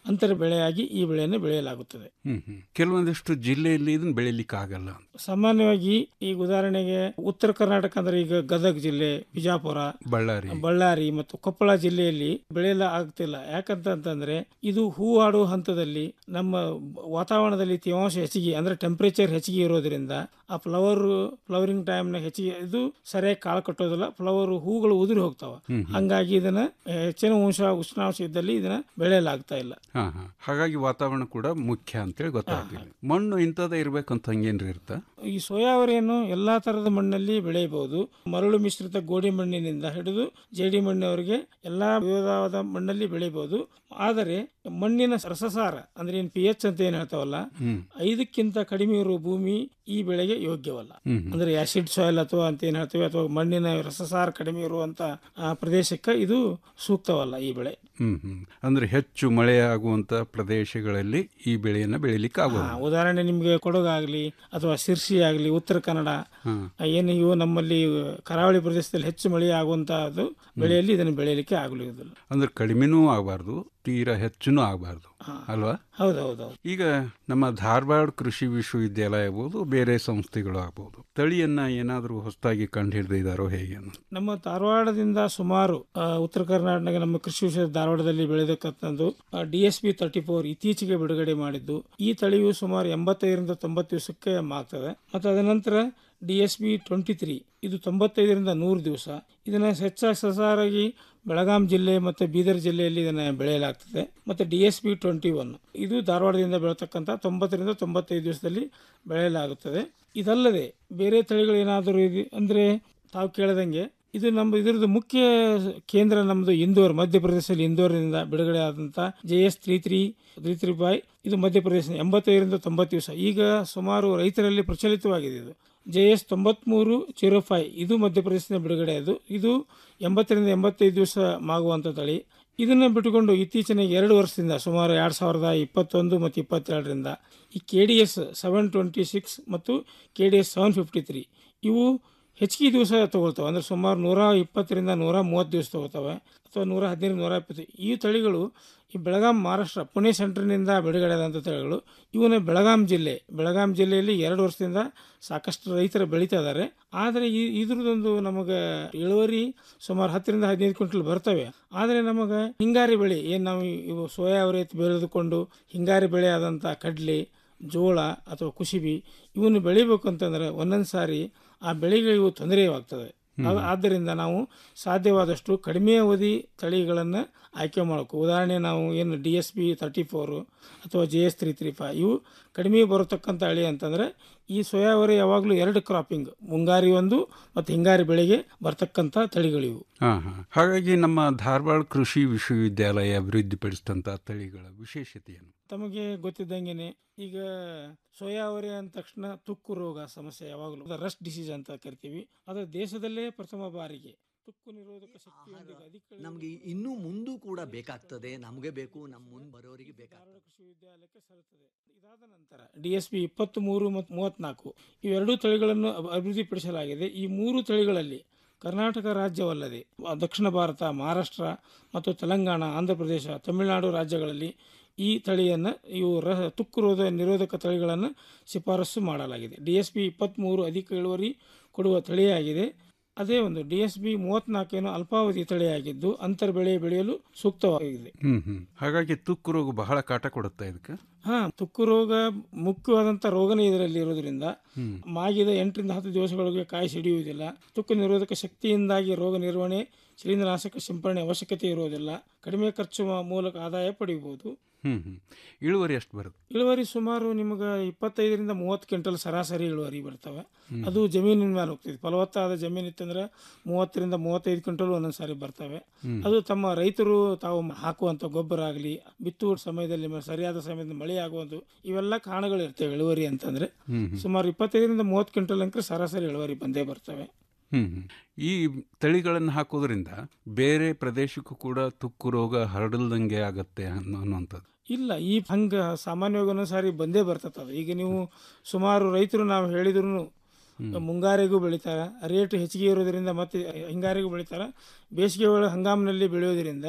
ಅಂತರ ಬೆಳೆಯಾಗಿ ಈ ಬೆಳೆಯನ್ನು ಬೆಳೆಯಲಾಗುತ್ತದೆ ಹ್ಮ್ ಹ್ಮ್ ಕೆಲವೊಂದಿಷ್ಟು ಜಿಲ್ಲೆಯಲ್ಲಿ ಇದನ್ನ ಬೆಳಿಲಿಕ್ಕೆ ಆಗಲ್ಲ ಸಾಮಾನ್ಯವಾಗಿ ಈಗ ಉದಾಹರಣೆಗೆ ಉತ್ತರ ಕರ್ನಾಟಕ ಅಂದ್ರೆ ಈಗ ಗದಗ ಜಿಲ್ಲೆ ಬಿಜಾಪುರ ಬಳ್ಳಾರಿ ಬಳ್ಳಾರಿ ಮತ್ತು ಕೊಪ್ಪಳ ಜಿಲ್ಲೆಯಲ್ಲಿ ಬೆಳೆಯಲ ಆಗ್ತಿಲ್ಲ ಯಾಕಂತಂದ್ರೆ ಇದು ಹೂವಾಡುವ ಹಂತದಲ್ಲಿ ನಮ್ಮ ವಾತಾವರಣದಲ್ಲಿ ತೇವಾಂಶ ಹೆಚ್ಚಿಗೆ ಅಂದ್ರೆ ಟೆಂಪರೇಚರ್ ಹೆಚ್ಚಿಗೆ ಇರೋದ್ರಿಂದ ಆ ಫ್ಲವರ್ ಫ್ಲವರಿಂಗ್ ಟೈಮ್ನ ಹೆಚ್ಚಿಗೆ ಇದು ಸರಿಯಾಗಿ ಕಾಳು ಕಟ್ಟೋದಿಲ್ಲ ಫ್ಲವರ್ ಹೂಗಳು ಉದುರಿ ಹೋಗ್ತಾವ ಹ್ಮ್. ಹಂಗಾಗಿ ಇದನ್ನ ಹೆಚ್ಚಿನ ಅಂಶ ಉಷ್ಣಾಂಶ ಇದ್ದಲ್ಲಿ ಇದನ್ನ ಬೆಳೆಯಲಾಗ್ತಾ ಇಲ್ಲ ಹಾ ಹಾ ಹಾಗಾಗಿ ವಾತಾವರಣ ಕೂಡ ಮುಖ್ಯ ಅಂತೇಳಿ ಗೊತ್ತಾಗ್ತಿಲ್ಲ ಮಣ್ಣು ಇಂಥದ್ದೇ ಇರ್ಬೇಕಂತ ಹಂಗೇನ್ರಿ ಇರ್ತ ಈ ಸೋಯಾವರಿಯನ್ನು ಎಲ್ಲಾ ತರದ ಮಣ್ಣಲ್ಲಿ ಬೆಳೆಯಬಹುದು ಮರಳು ಮಿಶ್ರಿತ ಗೋಡಿ ಮಣ್ಣಿನಿಂದ ಹಿಡಿದು ಜೇಡಿ ಮಣ್ಣಿನವರೆಗೆ ಎಲ್ಲಾ ವಿಧವಾದ ಮಣ್ಣಲ್ಲಿ ಬೆಳೆಯಬಹುದು ಆದರೆ ಮಣ್ಣಿನ ರಸಸಾರ ಅಂದ್ರೆ ಏನ್ ಪಿ ಎಚ್ ಅಂತ ಏನ್ ಹೇಳ್ತಾವಲ್ಲ ಹ್ಮ್ ಐದಕ್ಕಿಂತ ಕಡಿಮೆ ಇರುವ ಭೂಮಿ ಈ ಬೆಳೆಗೆ ಯೋಗ್ಯವಲ್ಲ ಹ್ಮ್ ಹ್ಮ್. ಅಂದ್ರೆ ಆಸಿಡ್ ಸಾಯಿಲ್ ಅಥವಾ ಅಂತ ಏನ್ ಹೇಳ್ತೇವೆ ಅಥವಾ ಮಣ್ಣಿನ ರಸಸಾರ ಕಡಿಮೆ ಇರುವಂತ ಆ ಪ್ರದೇಶಕ್ಕೆ ಇದು ಸೂಕ್ತವಲ್ಲ ಈ ಬೆಳೆ ಹ್ಮ್ ಹ್ಮ್ ಅಂದ್ರೆ ಹೆಚ್ಚು ಮಳೆ ಆಗುವಂತ ಪ್ರದೇಶಗಳಲ್ಲಿ ಈ ಬೆಳೆಯನ್ನ ಬೆಳಿಲಿಕ್ಕೆ ಆ, ಆಗೋದು ಉದಾಹರಣೆ ನಿಮ್ಗೆ ಕೊಡಗಾಗ್ಲಿ ಅಥವಾ ಶಿರ್ಸಿ ಆಗ್ಲಿ ಉತ್ತರ ಕನ್ನಡ ಹಾ. ಆ, ಏನು ಇವು ನಮ್ಮಲ್ಲಿ ಕರಾವಳಿ ಪ್ರದೇಶದಲ್ಲಿ ಹೆಚ್ಚು ಮಳೆ ಆಗುವಂತಹದ್ದು ಬೆಳೆಯಲ್ಲಿ ಇದನ್ನು ಬೆಳೆಯಲಿಕ್ಕೆ ಆಗಲಿರುವುದಿಲ್ಲ ಅಂದ್ರೆ ಕಡಿಮೆನೂ ಆಗಬಾರ್ದು ತೀರಾ ಹೆಚ್ಚುನೂ ಆಗಬಾರ್ದು ಅಲ್ವಾ ಹೌದೌದು ಈಗ ನಮ್ಮ ಧಾರವಾಡ ಕೃಷಿ ವಿಶ್ವವಿದ್ಯಾಲಯ ಆಗ್ಬೋದು ಬೇರೆ ಸಂಸ್ಥೆಗಳು ಆಗ್ಬೋದು ತಳಿಯನ್ನ ಏನಾದರೂ ಹೊಸದಾಗಿ ಕಂಡು ಹಿಡಿದಿದ್ದಾರೋ ಹೇಗೆ ಅನ್ನೋದು ನಮ್ಮ ಧಾರವಾಡದಿಂದ ಸುಮಾರು ಆ, ಉತ್ತರ ಕರ್ನಾಟಕ ನಮ್ಮ ಕೃಷಿ ವಿಶ್ವ ಧಾರವಾಡದಲ್ಲಿ ಬೆಳೆದಕ್ಕಂಥದ್ದು D S P thirty four ಇತ್ತೀಚೆಗೆ ಬಿಡುಗಡೆ ಮಾಡಿದ್ದು ಈ ತಳಿಯು ಸುಮಾರು ಎಂಬತ್ತೈದರಿಂದ ತೊಂಬತ್ತು ದಿವಸಕ್ಕೆ ಮಾಗ್ತದೆ ಮತ್ತು ಅದನಂತರ D S B twenty three ಇದು ತೊಂಬತ್ತೈದರಿಂದ ನೂರು ದಿವಸ ಇದನ್ನು ಹೆಚ್ಚಾಗಿ ಸಸಾರಾಗಿ ಬೆಳಗಾಂ ಜಿಲ್ಲೆ ಮತ್ತು ಬೀದರ್ ಜಿಲ್ಲೆಯಲ್ಲಿ ಇದನ್ನು ಬೆಳೆಯಲಾಗ್ತದೆ ಮತ್ತು D S B twenty one ಇದು ಧಾರವಾಡದಿಂದ ಬೆಳತಕ್ಕಂಥ ತೊಂಬತ್ತರಿಂದ ತೊಂಬತ್ತೈದು ದಿವಸದಲ್ಲಿ ಬೆಳೆಯಲಾಗುತ್ತದೆ ಇದಲ್ಲದೆ ಬೇರೆ ತಳಿಗಳೇನಾದರೂ ಇದೆ ಅಂದರೆ ತಾವು ಕೇಳದಂಗೆ ಇದು ನಮ್ಮ ಇದ್ರದ್ದು ಮುಖ್ಯ ಕೇಂದ್ರ ನಮ್ಮದು ಇಂದೋರ್ ಮಧ್ಯಪ್ರದೇಶದಲ್ಲಿ ಇಂದೋರ್ನಿಂದ ಬಿಡುಗಡೆ ಆದಂಥ J S three three three three five ಇದು ಮಧ್ಯಪ್ರದೇಶ ಎಂಬತ್ತೈದರಿಂದ ತೊಂಬತ್ತು ದಿವಸ ಈಗ ಸುಮಾರು ರೈತರಲ್ಲಿ ಪ್ರಚಲಿತವಾಗಿದೆ ಇದು ಜೆ ಎಸ್ ತೊಂಬತ್ಮೂರು ಜೀರೋ ಫೈ ಇದು ಮಧ್ಯಪ್ರದೇಶದಿಂದ ಬಿಡುಗಡೆ ಅದು ಇದು ಎಂಬತ್ತರಿಂದ ಎಂಬತ್ತೈದು ದಿವಸ ಮಾಗುವಂಥ ತಳಿ ಇದನ್ನು ಬಿಟ್ಟುಕೊಂಡು ಇತ್ತೀಚಿನ ಎರಡು ವರ್ಷದಿಂದ ಸುಮಾರು ಎರಡು ಸಾವಿರದ ಇಪ್ಪತ್ತೊಂದು ಮತ್ತು ಇಪ್ಪತ್ತೆರಡರಿಂದ ಈ K D S seven twenty six ಮತ್ತು K D S seven fifty three ಇವು ಹೆಚ್ಚಿಗೆ ದಿವಸ ತಗೊಳ್ತವೆ ಅಂದರೆ ಸುಮಾರು ನೂರ ಇಪ್ಪತ್ತರಿಂದ ನೂರ ಮೂವತ್ತು ದಿವಸ ತಗೋತವೆ ಅಥವಾ ನೂರ ಹದಿನೈದು ನೂರ ಇಪ್ಪತ್ತು ಈ ತಳಿಗಳು ಈ ಬೆಳಗಾಂ ಮಹಾರಾಷ್ಟ್ರ ಪುಣೆ ಸೆಂಟ್ರ್ನಿಂದ ಬಿಡುಗಡೆ ಆದಂಥ ತಳಿಗಳು ಇವನ್ನ ಬೆಳಗಾಂ ಜಿಲ್ಲೆ ಬೆಳಗಾಂ ಜಿಲ್ಲೆಯಲ್ಲಿ ಎರಡು ವರ್ಷದಿಂದ ಸಾಕಷ್ಟು ರೈತರು ಬೆಳೀತಾ ಇದ್ದಾರೆ ಆದರೆ ಈ ಇದ್ರದ್ದೊಂದು ನಮಗೆ ಇಳುವರಿ ಸುಮಾರು ಹತ್ತರಿಂದ ಹದಿನೈದು ಕ್ವಿಂಟಲ್ ಬರ್ತವೆ ಆದರೆ ನಮಗೆ ಹಿಂಗಾರಿ ಬೆಳೆ ಏನು ನಾವು ಇವು ಸೋಯಾ ಅವರೆ ಬೆಳೆದುಕೊಂಡು ಹಿಂಗಾರಿ ಬೆಳೆ ಆದಂಥ ಕಡಲೆ ಜೋಳ ಅಥವಾ ಕುಸಿಬಿ ಇವನ್ನು ಬೆಳಿಬೇಕು ಅಂತಂದ್ರೆ ಒಂದೊಂದು ಸಾರಿ ಆ ಬೆಳೆಗೆ ಇವು ತೊಂದರೆಯಾಗ್ತದೆ ಆ- ಆದ್ದರಿಂದ ನಾವು ಸಾಧ್ಯವಾದಷ್ಟು ಕಡಿಮೆ ಅವಧಿ ತಳಿಗಳನ್ನು ಆಯ್ಕೆ ಮಾಡಬೇಕು ಉದಾಹರಣೆ ನಾವು ಏನು D S B thirty four ಅಥವಾ J S three three five ಇವು ಕಡಿಮೆ ಬರತಕ್ಕಂಥ ತಳಿ ಅಂತಂದರೆ ಈ ಸೋಯಾವರಿ ಯಾವಾಗಲೂ ಎರಡು ಕ್ರಾಪಿಂಗ್ ಮುಂಗಾರಿ ಒಂದು ಮತ್ತು ಹಿಂಗಾರಿ ಬೆಳೆಗೆ ಬರ್ತಕ್ಕಂಥ ತಳಿಗಳಿವು ಹಾ ಹಾ ಹಾಗಾಗಿ ನಮ್ಮ ಧಾರವಾಡ ಕೃಷಿ ವಿಶ್ವವಿದ್ಯಾಲಯ ಅಭಿವೃದ್ಧಿಪಡಿಸಿದಂಥ ತಳಿಗಳ ವಿಶೇಷತೆ ಏನು ತಮಗೆ ಗೊತ್ತಿದ್ದಂಗೆನೆ ಈಗ ಸೋಯಾವರಿ ಅಂದ ತಕ್ಷಣ ತುಕ್ಕು ರೋಗ ಸಮಸ್ಯೆ ಯಾವಾಗಲೂ ರಸ್ಟ್ ಡಿಸೀಸ್ ಅಂತ ಕರಿತೀವಿ ಅದು ದೇಶದಲ್ಲೇ ಪ್ರಥಮ ಬಾರಿಗೆ ತುಕ್ಕು ನಿರೋಧಕ ಶಕ್ತಿಯೊಂದಿಗೆ ಅಧಿಕ ನಮ್ಗೆ ಇನ್ನೂ ಮುಂದೂ ಕೂಡ ಬೇಕಾಗ್ತದೆ ನಮಗೆ ಬೇಕು ನಮ್ಮ ಮುಂದೆ ಬರೋರಿಗೆ ಬೇಕಾಗ್ತದೆ ಕೃಷಿ ವಿದ್ಯಾಲಯಕ್ಕೆ ಸಲ್ಲುತ್ತದೆ ಇದಾದ ನಂತರ ಡಿ ಎಸ್ ಪಿ ಇಪ್ಪತ್ತ್ ಮೂರು ಮತ್ತು ಮೂವತ್ನಾಲ್ಕು ಇವೆರಡೂ ತಳಿಗಳನ್ನು ಅಭಿ- ಅಭಿವೃದ್ಧಿಪಡಿಸಲಾಗಿದೆ ಈ ಮೂರು ತಳಿಗಳಲ್ಲಿ ಕರ್ನಾಟಕ ರಾಜ್ಯವಲ್ಲದೆ ಆ, ದಕ್ಷಿಣ ಭಾರತ ಮಹಾರಾಷ್ಟ್ರ ಮತ್ತು ತೆಲಂಗಾಣ ಆಂಧ್ರ ಪ್ರದೇಶ ತಮಿಳುನಾಡು ರಾಜ್ಯಗಳಲ್ಲಿ ಈ ತಳಿಯನ್ನು ಇವು ರ ತುಕ್ಕು ರೋಧ ನಿರೋಧಕ ತಳಿಗಳನ್ನು ಶಿಫಾರಸು ಮಾಡಲಾಗಿದೆ ಡಿ ಎಸ್ ಪಿ ಇಪ್ಪತ್ತ್ಮೂರು ಅಧಿಕ ಇಳುವರಿ ಕೊಡುವ ತಳಿಯಾಗಿದೆ ಅದೇ ಒಂದು ಡಿ ಎಸ್ ಬಿ ಮೂವತ್ನಾಲ್ಕೇನು ಅಲ್ಪಾವಧಿ ತಳಿಯಾಗಿದ್ದು ಅಂತರ ಬೆಳೆ ಬೆಳೆಯಲು ಸೂಕ್ತವಾಗಿದೆ ಹ್ಮ್ ಹ್ಮ್ ಹಾಗಾಗಿ ತುಕ್ಕು ರೋಗ ಬಹಳ ಕಾಟ ಕೊಡುತ್ತಾ ಇದಕ್ಕೆ ಹಾ ತುಕ್ಕು ರೋಗ ಮುಖ್ಯವಾದಂಥ ರೋಗನೇ ಇದರಲ್ಲಿ ಇರೋದ್ರಿಂದ ಹ್ಮ್. ಮಾಗಿದ ಎಂಟರಿಂದ ಹತ್ತು ದಿವಸಗಳಿಗೆ ಕಾಯಿ ಸಿಡಿಯುವುದಿಲ್ಲ ತುಕ್ಕು ನಿರೋಧಕ ಶಕ್ತಿಯಿಂದಾಗಿ ರೋಗ ನಿರ್ವಹಣೆ ಶಿಲೀಂಧ್ರನಾಶಕ ಸಿಂಪರಣೆ ಅವಶ್ಯಕತೆ ಇರುವುದಿಲ್ಲ ಕಡಿಮೆ ಖರ್ಚು ಮ- ಮೂಲಕ ಆದಾಯ ಪಡೆಯಬಹುದು ಹ್ಮ್ ಹ್ಮ್ ಇಳುವರಿ ಎಷ್ಟು ಬರುತ್ತೆ ಇಳುವರಿ ಸುಮಾರು ನಿಮಗೆ ಇಪ್ಪತ್ತೈದರಿಂದ ಮೂವತ್ತು ಕ್ವಿಂಟಲ್ ಸರಾಸರಿ ಇಳುವರಿ ಬರ್ತವೆ ಹ್ಮ್. ಅದು ಜಮೀನಿನ ಮೇಲೆ ಹೋಗ್ತದೆ ಫಲವತ್ತಾದ ಜಮೀನು ಇತ್ತಂದ್ರೆ ಮೂವತ್ತರಿಂದ ಮೂವತ್ತೈದು ಕ್ವಿಂಟಲ್ ಒಂದೊಂದು ಸಾರಿ ಬರ್ತವೆ ಹ್ಮ್. ಅದು ತಮ್ಮ ರೈತರು ತಾವು ಹಾಕುವಂಥ ಗೊಬ್ಬರ ಆಗಲಿ ಬಿತ್ತುವ ಸಮಯದಲ್ಲಿ ಮ- ಸರಿಯಾದ ಸಮಯದಲ್ಲಿ ಮಳೆ ಆಗುವುದು ಇವೆಲ್ಲ ಕಾರಣಗಳು ಇರ್ತವೆ ಇಳುವರಿ ಅಂತಂದ್ರೆ ಹ್ಮ್ ಹ್ಮ್. ಸುಮಾರು ಇಪ್ಪತ್ತೈದರಿಂದ ಮೂವತ್ತು ಕ್ವಿಂಟಲ್ ಅಂಕ ಸರಾಸರಿ ಇಳುವರಿ ಬಂದೇ ಬರ್ತವೆ ಹ್ಮ್ ಹ್ಮ್. ಈ ತಳಿಗಳನ್ನು ಹಾಕೋದ್ರಿಂದ ಬೇರೆ ಪ್ರದೇಶಕ್ಕೂ ಕೂಡ ತುಕ್ಕು ರೋಗ ಹರಡಲ್ದಂಗೆ ಆಗತ್ತೆ ಅನ್ನೋ ಅನ್ನುವಂಥದ್ದು ಇಲ್ಲ ಈ ಹಂಗ ಸಾಮಾನ್ಯವಾಗಿ ಒಂದೊಂದು ಸಾರಿ ಬಂದೇ ಬರ್ತದೆ ಅದು ಈಗ ನೀವು ಸುಮಾರು ರೈತರು ನಾವು ಹೇಳಿದ್ರು ಮುಂಗಾರಿಗೂ ಬೆಳಿತಾರೆ ರೇಟ್ ಹೆಚ್ಚಿಗೆ ಇರೋದ್ರಿಂದ ಮತ್ತೆ ಹಿಂಗಾರಿಗೂ ಬೆಳಿತಾರೆ ಬೇಸಿಗೆ ಒಳ ಹಂಗಾಮಿನಲ್ಲಿ ಬೆಳೆಯೋದ್ರಿಂದ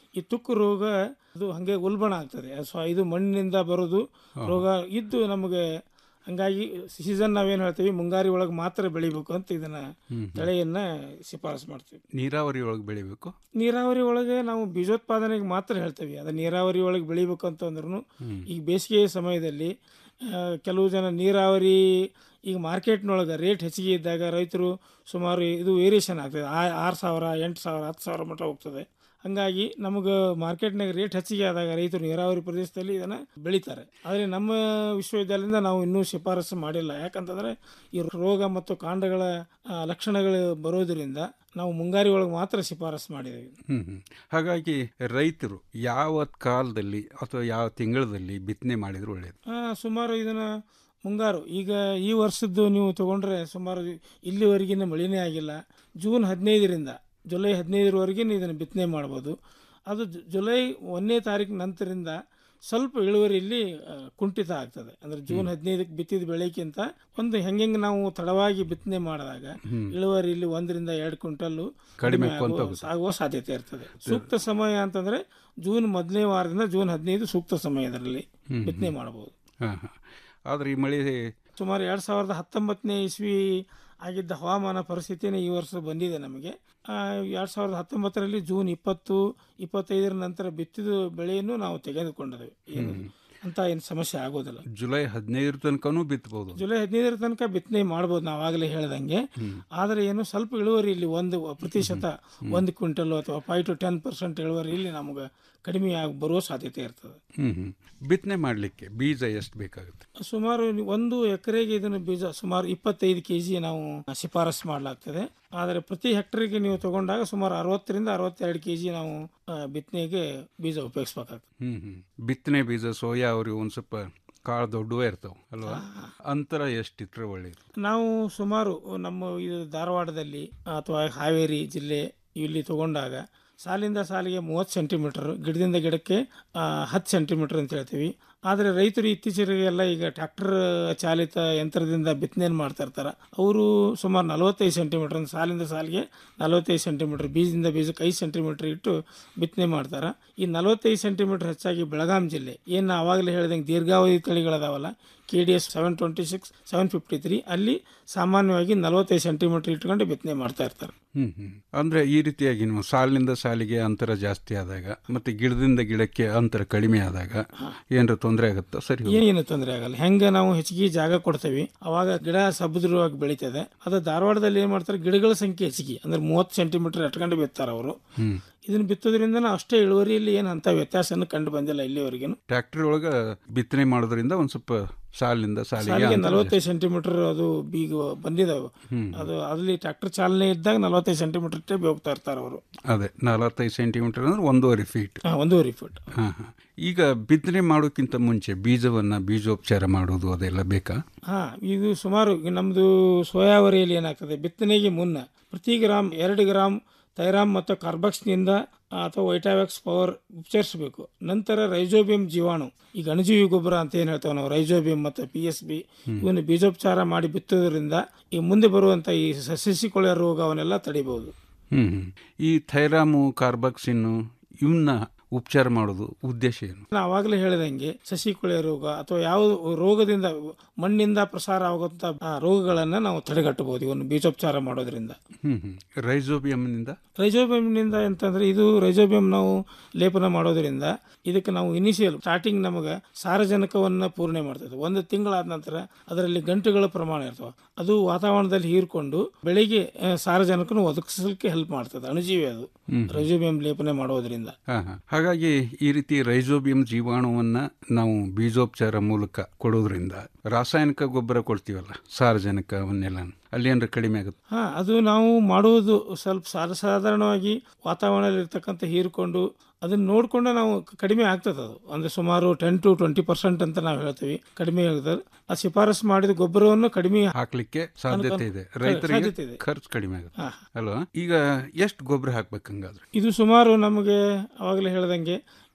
ಈ ತುಕ್ಕು ರೋಗ ಅದು ಹಾಗೆ ಉಲ್ಬಣ ಆಗ್ತದೆ ಸೊ ಇದು ಮಣ್ಣಿನಿಂದ ಬರೋದು ರೋಗ ಇದ್ದು ನಮಗೆ ಹಂಗಾಗಿ ಸೀಸನ್ ನಾವೇನು ಹೇಳ್ತೀವಿ ಮುಂಗಾರಿ ಒಳಗೆ ಮಾತ್ರ ಬೆಳಿಬೇಕು ಅಂತ ಇದನ್ನ ಹ್ಮ್. ತಳೆಯನ್ನ ಶಿಫಾರಸು ಮಾಡ್ತೀವಿ ನೀರಾವರಿ ಒಳಗೆ ಬೆಳಿಬೇಕು ನೀರಾವರಿ ಒಳಗೆ ನಾವು ಬೀಜೋತ್ಪಾದನೆಗೆ ಮಾತ್ರ ಹೇಳ್ತೀವಿ ಅದು ನೀರಾವರಿ ಒಳಗೆ ಬೆಳಿಬೇಕು ಅಂತಂದ್ರೂ ಹ್ಮ್. ಈಗ ಬೇಸಿಗೆ ಸಮಯದಲ್ಲಿ ಆ, ಕೆಲವು ಜನ ನೀರಾವರಿ ಈಗ ಮಾರ್ಕೆಟ್ನೊಳಗೆ ರೇಟ್ ಹೆಚ್ಚಿಗೆ ಇದ್ದಾಗ ರೈತರು ಸುಮಾರು ಇದು ವೇರಿಯೇಷನ್ ಆಗ್ತದೆ ಆ- ಆರು ಸಾವಿರ ಎಂಟು ಸಾವಿರ ಹತ್ತು ಸಾವಿರ ಮಟ್ಟ ಹೋಗ್ತದೆ ಹಂಗಾಗಿ ನಮಗೆ ಮಾರ್ಕೆಟ್ನಾಗ ರೇಟ್ ಹೆಚ್ಚಿಗೆ ಆದಾಗ ರೈತರು ನೀರಾವರಿ ಪ್ರದೇಶದಲ್ಲಿ ಇದನ್ನು ಬೆಳೀತಾರೆ ಆದರೆ ನಮ್ಮ ವಿಶ್ವವಿದ್ಯಾಲಯದಿಂದ ನಾವು ಇನ್ನೂ ಶಿಫಾರಸು ಮಾಡಿಲ್ಲ ಯಾಕಂತಂದರೆ ಈ ರೋಗ ಮತ್ತು ಕಾಂಡಗಳ ಆ, ಲಕ್ಷಣಗಳು ಬರೋದರಿಂದ ನಾವು ಮುಂಗಾರಿ ಒಳಗೆ ಮಾತ್ರ ಶಿಫಾರಸು ಮಾಡಿದ್ದೀವಿ ಹ್ಮ್ ಹ್ಮ್. ಹಾಗಾಗಿ ರೈತರು ಯಾವ ಕಾಲದಲ್ಲಿ ಅಥವಾ ಯಾವ ತಿಂಗಳಲ್ಲಿ ಬಿತ್ತನೆ ಮಾಡಿದ್ರು ಒಳ್ಳೆಯದು ಆ, ಸುಮಾರು ಇದನ್ನ ಮುಂಗಾರು ಈಗ ಈ ವರ್ಷದ್ದು ನೀವು ತಗೊಂಡ್ರೆ ಸುಮಾರು ಇಲ್ಲಿವರೆಗಿನ ಮಳೆನೇ ಆಗಿಲ್ಲ ಜೂನ್ ಹದಿನೈದರಿಂದ ಜುಲೈ ಹದಿನೈದರವರೆಗೆ ಇದನ್ನು ಬಿತ್ತನೆ ಮಾಡ್ಬೋದು ಅದು ಜು- ಜುಲೈ ಒಂದನೇ ತಾರೀಕು ನಂತರದಿಂದ ಸ್ವಲ್ಪ ಇಳುವರಿಯಲ್ಲಿ ಆ, ಕುಂಠಿತ ಆಗ್ತದೆ ಅಂದರೆ ಜೂನ್ ಹದಿನೈದಕ್ಕೆ ಬಿತ್ತಿದ ಬೆಳೆಗಿಂತ ಒಂದು ಹೆಂಗೆ ನಾವು ತಡವಾಗಿ ಬಿತ್ತನೆ ಮಾಡಿದಾಗ ಹ್ಮ್. ಇಳುವರಿಯಲ್ಲಿ ಒಂದರಿಂದ ಎರಡು ಕ್ವಿಂಟಲ್ಲು ಕಡಿಮೆ ಕಡಿಮೆ ಆಗುವಂತ ಆಗುವ- ಹೋಗುತ್ತೆ. ಆಗುವ ಸಾಧ್ಯತೆ ಇರ್ತದೆ ಸೂಕ್ತ ಸಮಯ ಅಂತಂದ್ರೆ ಜೂನ್ ಮೊದಲನೇ ವಾರದಿಂದ ಜೂನ್ ಹದಿನೈದು ಸೂಕ್ತ ಸಮಯದಲ್ಲಿ ಹ್ಮ್, ಬಿತ್ತನೆ ಹ್ಮ್. ಮಾಡಬಹುದು ಹಾಂ ಹಾಂ ಆದರೆ ಈ ಮಳೆ ಸುಮಾರು ಎರಡು ಸಾವಿರದ ಹತ್ತೊಂಬತ್ತನೇ ಇಸ್ವಿ ಆಗಿದ್ದ ಹವಾಮಾನ ಪರಿಸ್ಥಿತಿನೇ ಈ ವರ್ಷ ಬಂದಿದೆ ನಮಗೆ ಎರಡು ಸಾವಿರದ ಹತ್ತೊಂಬತ್ತರಲ್ಲಿ ಜೂನ್ ಇಪ್ಪತ್ತು ಇಪ್ಪತ್ತೈದರ ನಂತರ ಬಿತ್ತಿದ ಬೆಳೆಯನ್ನು ನಾವು ತೆಗೆದುಕೊಂಡಿದ್ದೇವೆ ಏನು ಅಂತ ಏನು ಸಮಸ್ಯೆ ಆಗೋದಿಲ್ಲ ಜುಲೈ ಹದಿನೈದರ ತನಕನೂ ಬಿತ್ತಬಹುದು ಜುಲೈ ಹದಿನೈದರ ತನಕ ಬಿತ್ತನೆ ಮಾಡ್ಬೋದು ನಾವು ಆಗಲೇ ಹೇಳ್ದಂಗೆ ಆದರೆ ಏನು ಸ್ವಲ್ಪ ಇಳುವರಿ ಇಲ್ಲಿ ಒಂದು ಪ್ರತಿಶತ ಒಂದು ಕ್ವಿಂಟಲ್ ಅಥವಾ ಫೈವ್ ಟು ಟೆನ್ ಪರ್ಸೆಂಟ್ ಇಳುವರಿ ಇಲ್ಲಿ ನಮಗೆ ಕಡಿಮೆ ಆಗಿ ಬರುವ ಸಾಧ್ಯತೆ ಇರ್ತದೆ ಹ್ಮ್ ಹ್ಮ್ ಬಿತ್ತನೆ ಮಾಡಲಿಕ್ಕೆ ಬೀಜ ಎಷ್ಟು ಬೇಕಾಗುತ್ತೆ ಸುಮಾರು ಒಂದು ಎಕರೆಗೆ ಇದನ್ನು ಬೀಜ ಸುಮಾರು ಇಪ್ಪತ್ತೈದು ಕೆ ಜಿ ನಾವು ಶಿಫಾರಸು ಮಾಡಲಾಗ್ತದೆ ಆದರೆ ಪ್ರತಿ ಹೆಕ್ಟರ್ಗೆ ನೀವು ತಗೊಂಡಾಗ ಸುಮಾರು ಅರವತ್ತರಿಂದ ಅರವತ್ತೆರಡು ಕೆ ಜಿ ನಾವು ಆ, ಬಿತ್ತನೆಗೆ ಬೀಜ ಉಪಯೋಗಿಸ್ಬೇಕಾಗ್ತದೆ ಹ್ಮ್ ಹ್ಮ್ ಬಿತ್ತನೆ ಬೀಜ ಸೋಯಾ ಅವ್ರಿಗೆ ಒಂದು ಸ್ವಲ್ಪ ಕಾಳು ದೊಡ್ಡವೇ ಇರ್ತಾವ ಅಲ್ವಾ ಅಂತರ ಎಷ್ಟಿಟ್ರೆ ಒಳ್ಳೇದು ನಾವು ಸುಮಾರು ನಮ್ಮ ಇದು ಧಾರವಾಡದಲ್ಲಿ ಅಥವಾ ಹಾವೇರಿ ಜಿಲ್ಲೆ ಇಲ್ಲಿ ತಗೊಂಡಾಗ ಸಾಲಿಂದ ಸಾಲಿಗೆ ಮೂವತ್ತು ಸೆಂಟಿಮೀಟರ್ ಗಿಡದಿಂದ ಗಿಡಕ್ಕೆ ಆ, ಹತ್ತು ಸೆಂಟಿಮೀಟರ್ ಅಂತ ಹೇಳ್ತೀವಿ ಆದರೆ ರೈತರು ಇತ್ತೀಚೆಗೆಲ್ಲ ಈಗ ಟ್ರ್ಯಾಕ್ಟರ್ ಚಾಲಿತ ಯಂತ್ರದಿಂದ ಬಿತ್ತನೆಯನ್ನು ಮಾಡ್ತಾ ಇರ್ತಾರೆ ಅವರು ಸುಮಾರು ನಲವತ್ತೈದು ಸೆಂಟಿಮೀಟರ್ ಸಾಲಿಂದ ಸಾಲಿಗೆ ನಲವತ್ತೈದು ಸೆಂಟಿಮೀಟರ್ ಬೀಜದಿಂದ ಬೀಜಕ್ಕೆ ಐದು ಸೆಂಟಿಮೀಟರ್ ಇಟ್ಟು ಬಿತ್ತನೆ ಮಾಡ್ತಾರೆ ಈ ನಲವತ್ತೈದು ಸೆಂಟಿಮೀಟರ್ ಹೆಚ್ಚಾಗಿ ಬೆಳಗಾಂ ಜಿಲ್ಲೆ ಏನು ಆವಾಗಲೇ ಹೇಳಿದಂಗೆ ದೀರ್ಘಾವಧಿ ತಳಿಗಳದಾವಲ್ಲ K D S seven twenty six seven fifty three ಅಲ್ಲಿ ಸಾಮಾನ್ಯವಾಗಿ ನಲವತ್ತೈದು ಸೆಂಟಿಮೀಟರ್ ಇಟ್ಕೊಂಡು ಬಿತ್ತನೆ ಮಾಡ್ತಾ ಇರ್ತಾರೆ ಹ್ಮ್ ಹ್ಮ್ ಅಂದ್ರೆ ಈ ರೀತಿಯಾಗಿ ನೀವು ಸಾಲಿನಿಂದ ಸಾಲಿಗೆ ಅಂತರ ಜಾಸ್ತಿ ಆದಾಗ ಮತ್ತೆ ಗಿಡದಿಂದ ಗಿಡಕ್ಕೆ ಅಂತರ ಕಡಿಮೆ ಆದಾಗ ಏನಾರ ತೊಂದರೆ ಆಗುತ್ತಾ ಸರಿ ಹೋಗುತ್ತೆ. ಏನು ತೊಂದರೆ ಆಗಲ್ಲ ಹೆಂಗೆ ನಾವು ಹೆಚ್ಚಿಗೆ ಜಾಗ ಕೊಡ್ತೇವೆ ಅವಾಗ ಗಿಡ ಸಬುದ್ರವಾಗಿ ಬೆಳೀತದೆ ಅದು ಧಾರವಾಡದಲ್ಲಿ ಏನು ಮಾಡ್ತಾರೆ ಗಿಡಗಳ ಸಂಖ್ಯೆ ಹೆಚ್ಚಿಗೆ ಅಂದ್ರೆ ಮೂವತ್ತು ಸೆಂಟಿಮೀಟರ್ ಎಟ್ಕೊಂಡು ಬಿತ್ತಾರೆ ಅವರು ಹ್ಮ್ ಇದನ್ನು ಬಿತ್ತೋದ್ರಿಂದ ಅಷ್ಟೇ ಇಳುವರಿಯಲ್ಲಿ ಏನು ಅಂತ ವ್ಯತ್ಯಾಸನ ಕಂಡು ಬಂದಿಲ್ಲ ಇಲ್ಲಿವರೆಗೂ ಟ್ರ್ಯಾಕ್ಟರ್ ಒಳಗ ಬಿತ್ತನೆ ಮಾಡೋದ್ರಿಂದ ಒಂದ್ ಸ್ವಲ್ಪ ಸಾಲಿನಿಂದ ಸಾಲಿಗೆ ಸಾಲಿಗೆ ಅಂತರ ನಲವತ್ತೈದು ಸೆಂಟಿಮೀಟರ್ ಅದು ಬೀಗ ಬಂದಿದಾವೆ ಹ್ಮ್. ಅದು ಅದ್ರಲ್ಲಿ ಟ್ರ್ಯಾಕ್ಟರ್ ಚಾಲನೆ ಇದ್ದಾಗ ನಲವತ್ತೈದು ಸೆಂಟಿಮೀಟರ್ ಟೇಪ್ ಹೋಗ್ತಾ ಇರ್ತಾರೆ ಅವರು ಅದೇ ನಲವತ್ತೈದು ಸೆಂಟಿಮೀಟರ್ ಅಂದ್ರೆ ಒಂದೂವರೆ ಫೀಟ್ ಒಂದೂವರೆ ಫೀಟ್ ಹಾ ಹಾ ಈಗ ಬಿತ್ತನೆ ಮಾಡೋಕ್ಕಿಂತ ಮುಂಚೆ ಬೀಜವನ್ನ ಬೀಜೋಪಚಾರ ಮಾಡೋದು ಅದೆಲ್ಲ ಬೇಕಾ ಹಾ ಇದು ಸುಮಾರು ಈಗ ನಮ್ದು ಸೋಯಾವರಿಯಲ್ಲಿ ಏನಾಗ್ತದೆ ಬಿತ್ತನೆಗೆ ಮುನ್ನ ಪ್ರತಿ ಗ್ರಾಮ್ ಎರಡು ಗ್ರಾಮ್ ಥೈರಾಮ್ ಮತ್ತು ಕಾರ್ಬಕ್ಸ್ನಿಂದ ಅಥವಾ ವೈಟಾವ್ಯಾಕ್ಸ್ ಪವರ್ ಉಪಚರಿಸಬೇಕು ನಂತರ ರೈಜೋಬಿಯಂ ಜೀವಾಣು ಈಗ ಅಣುಜೀವಿ ಗೊಬ್ಬರ ಅಂತ ಏನು ಹೇಳ್ತೇವೆ ನಾವು ರೈಜೋಬಿಯಂ ಮತ್ತು ಪಿ ಎಸ್ ಬಿ ಇವನ್ನ ಬೀಜೋಪಚಾರ ಮಾಡಿ ಬಿತ್ತೋದ್ರಿಂದ ಈ ಮುಂದೆ ಬರುವಂಥ ಈ ಸಸಿ ಕೊಳೆ ರೋಗವನ್ನೆಲ್ಲ ತಡಿಬಹುದು ಹ್ಮ್ ಹ್ಮ್. ಈ ಥೈರಾಮು ಕಾರ್ಬಕ್ಸಿನ್ನು ಇವನ್ನ ಉಪಚಾರ ಮಾಡೋದು ಉದ್ದೇಶ ಏನು ನಾನು ಆವಾಗಲೇ ಹೇಳಿದಂಗೆ ಸಸಿ ಕೊಳೆ ರೋಗ ಅಥವಾ ಯಾವ ರೋಗದಿಂದ ಮಣ್ಣಿಂದ ಪ್ರಸಾರ ಆಗುವಂಥ ಆ, ರೋಗಗಳನ್ನ ನಾವು ತಡೆಗಟ್ಟಬಹುದು ಇವನ್ನು ಬೀಜೋಪಚಾರ ಮಾಡೋದ್ರಿಂದ ಹ್ಮ್ ಹ್ಮ್ ರೈಜೋಬಿಯಂನಿಂದ ರೈಜೋಬಿಯಂನಿಂದ ಅಂತಂದ್ರೆ ಇದು ರೈಜೋಬಿಯಂ ನಾವು ಲೇಪನ ಮಾಡೋದ್ರಿಂದ ಇದಕ್ಕೆ ನಾವು ಇನಿಷಿಯಲ್ ಸ್ಟಾರ್ಟಿಂಗ್ ನಮಗೆ ಸಾರಜನಕವನ್ನ ಪೂರ್ಣೆ ಮಾಡ್ತದೆ ಒಂದು ತಿಂಗಳಾದ ನಂತರ ಅದರಲ್ಲಿ ಗಂಟುಗಳ ಪ್ರಮಾಣ ಇರ್ತವೆ ಅದು ವಾತಾವರಣದಲ್ಲಿ ಹೀರ್ಕೊಂಡು ಬೆಳೆಗೆ ಆ, ಸಾರಜನಕನ ಒದಗಿಸಲಿಕ್ಕೆ ಹೆಲ್ಪ್ ಮಾಡ್ತದೆ ಅಣುಜೀವಿ ಅದು ಹ್ಮ್. ರೈಜೋಬಿಯಂ ಲೇಪನೆ ಮಾಡೋದ್ರಿಂದ ಹಾ ಹಾ ಹಾಗಾಗಿ ಈ ರೀತಿ ರೈಜೋಬಿಯಂ ಜೀವಾಣುವನ್ನ ನಾವು ಬೀಜೋಪಚಾರ ಮೂಲಕ ಕೊಡೋದ್ರಿಂದ ರಾಸಾಯನಿಕ ಗೊಬ್ಬರ ಕೊಡ್ತೀವಲ್ಲ ಸಾರಜನಕ ಅವನ್ನೆಲ್ಲ ಅಲ್ಲಿ ಏನಾರ ಕಡಿಮೆ ಆಗುತ್ತೆ ಹಾ ಅದು ನಾವು ಮಾಡುವುದು ಸ್ವಲ್ಪ ಸಾಧ ಸಾಧಾರಣವಾಗಿ ವಾತಾವರಣದಲ್ಲಿ ಇರ್ತಕ್ಕಂಥ ಹೀರ್ಕೊಂಡು ಅದನ್ನ ನೋಡಿಕೊಂಡು ನಾವು ಕ- ಕಡಿಮೆ ಆಗ್ತದೆ ಅದು ಅಂದ್ರೆ ಸುಮಾರು ಟೆನ್ ಟು ಟ್ವೆಂಟಿ ಪರ್ಸೆಂಟ್ ಅಂತ ನಾವು ಹೇಳ್ತೀವಿ ಕಡಿಮೆ ಆಗ್ತದೆ ಆ ಶಿಫಾರಸು ಮಾಡಿದ ಗೊಬ್ಬರವನ್ನು ಕಡಿಮೆ ಹಾಕ್ಲಿಕ್ಕೆ ಸಾಧ್ಯತೆ ಇದೆ ಸಾಧ್ಯತೆ ರೈತರಿಗೆ ಇದೆ. ಖರ್ಚು ಕಡಿಮೆ ಆಗುತ್ತೆ ಹಾ. ಅಲ್ವಾ ಈಗ ಎಷ್ಟು ಗೊಬ್ಬರ ಹಾಕ್ಬೇಕು ಹಂಗಾದ್ರೆ ಇದು ಸುಮಾರು ನಮಗೆ ಅವಾಗಲೇ ಹೇಳ್ದಂಗೆ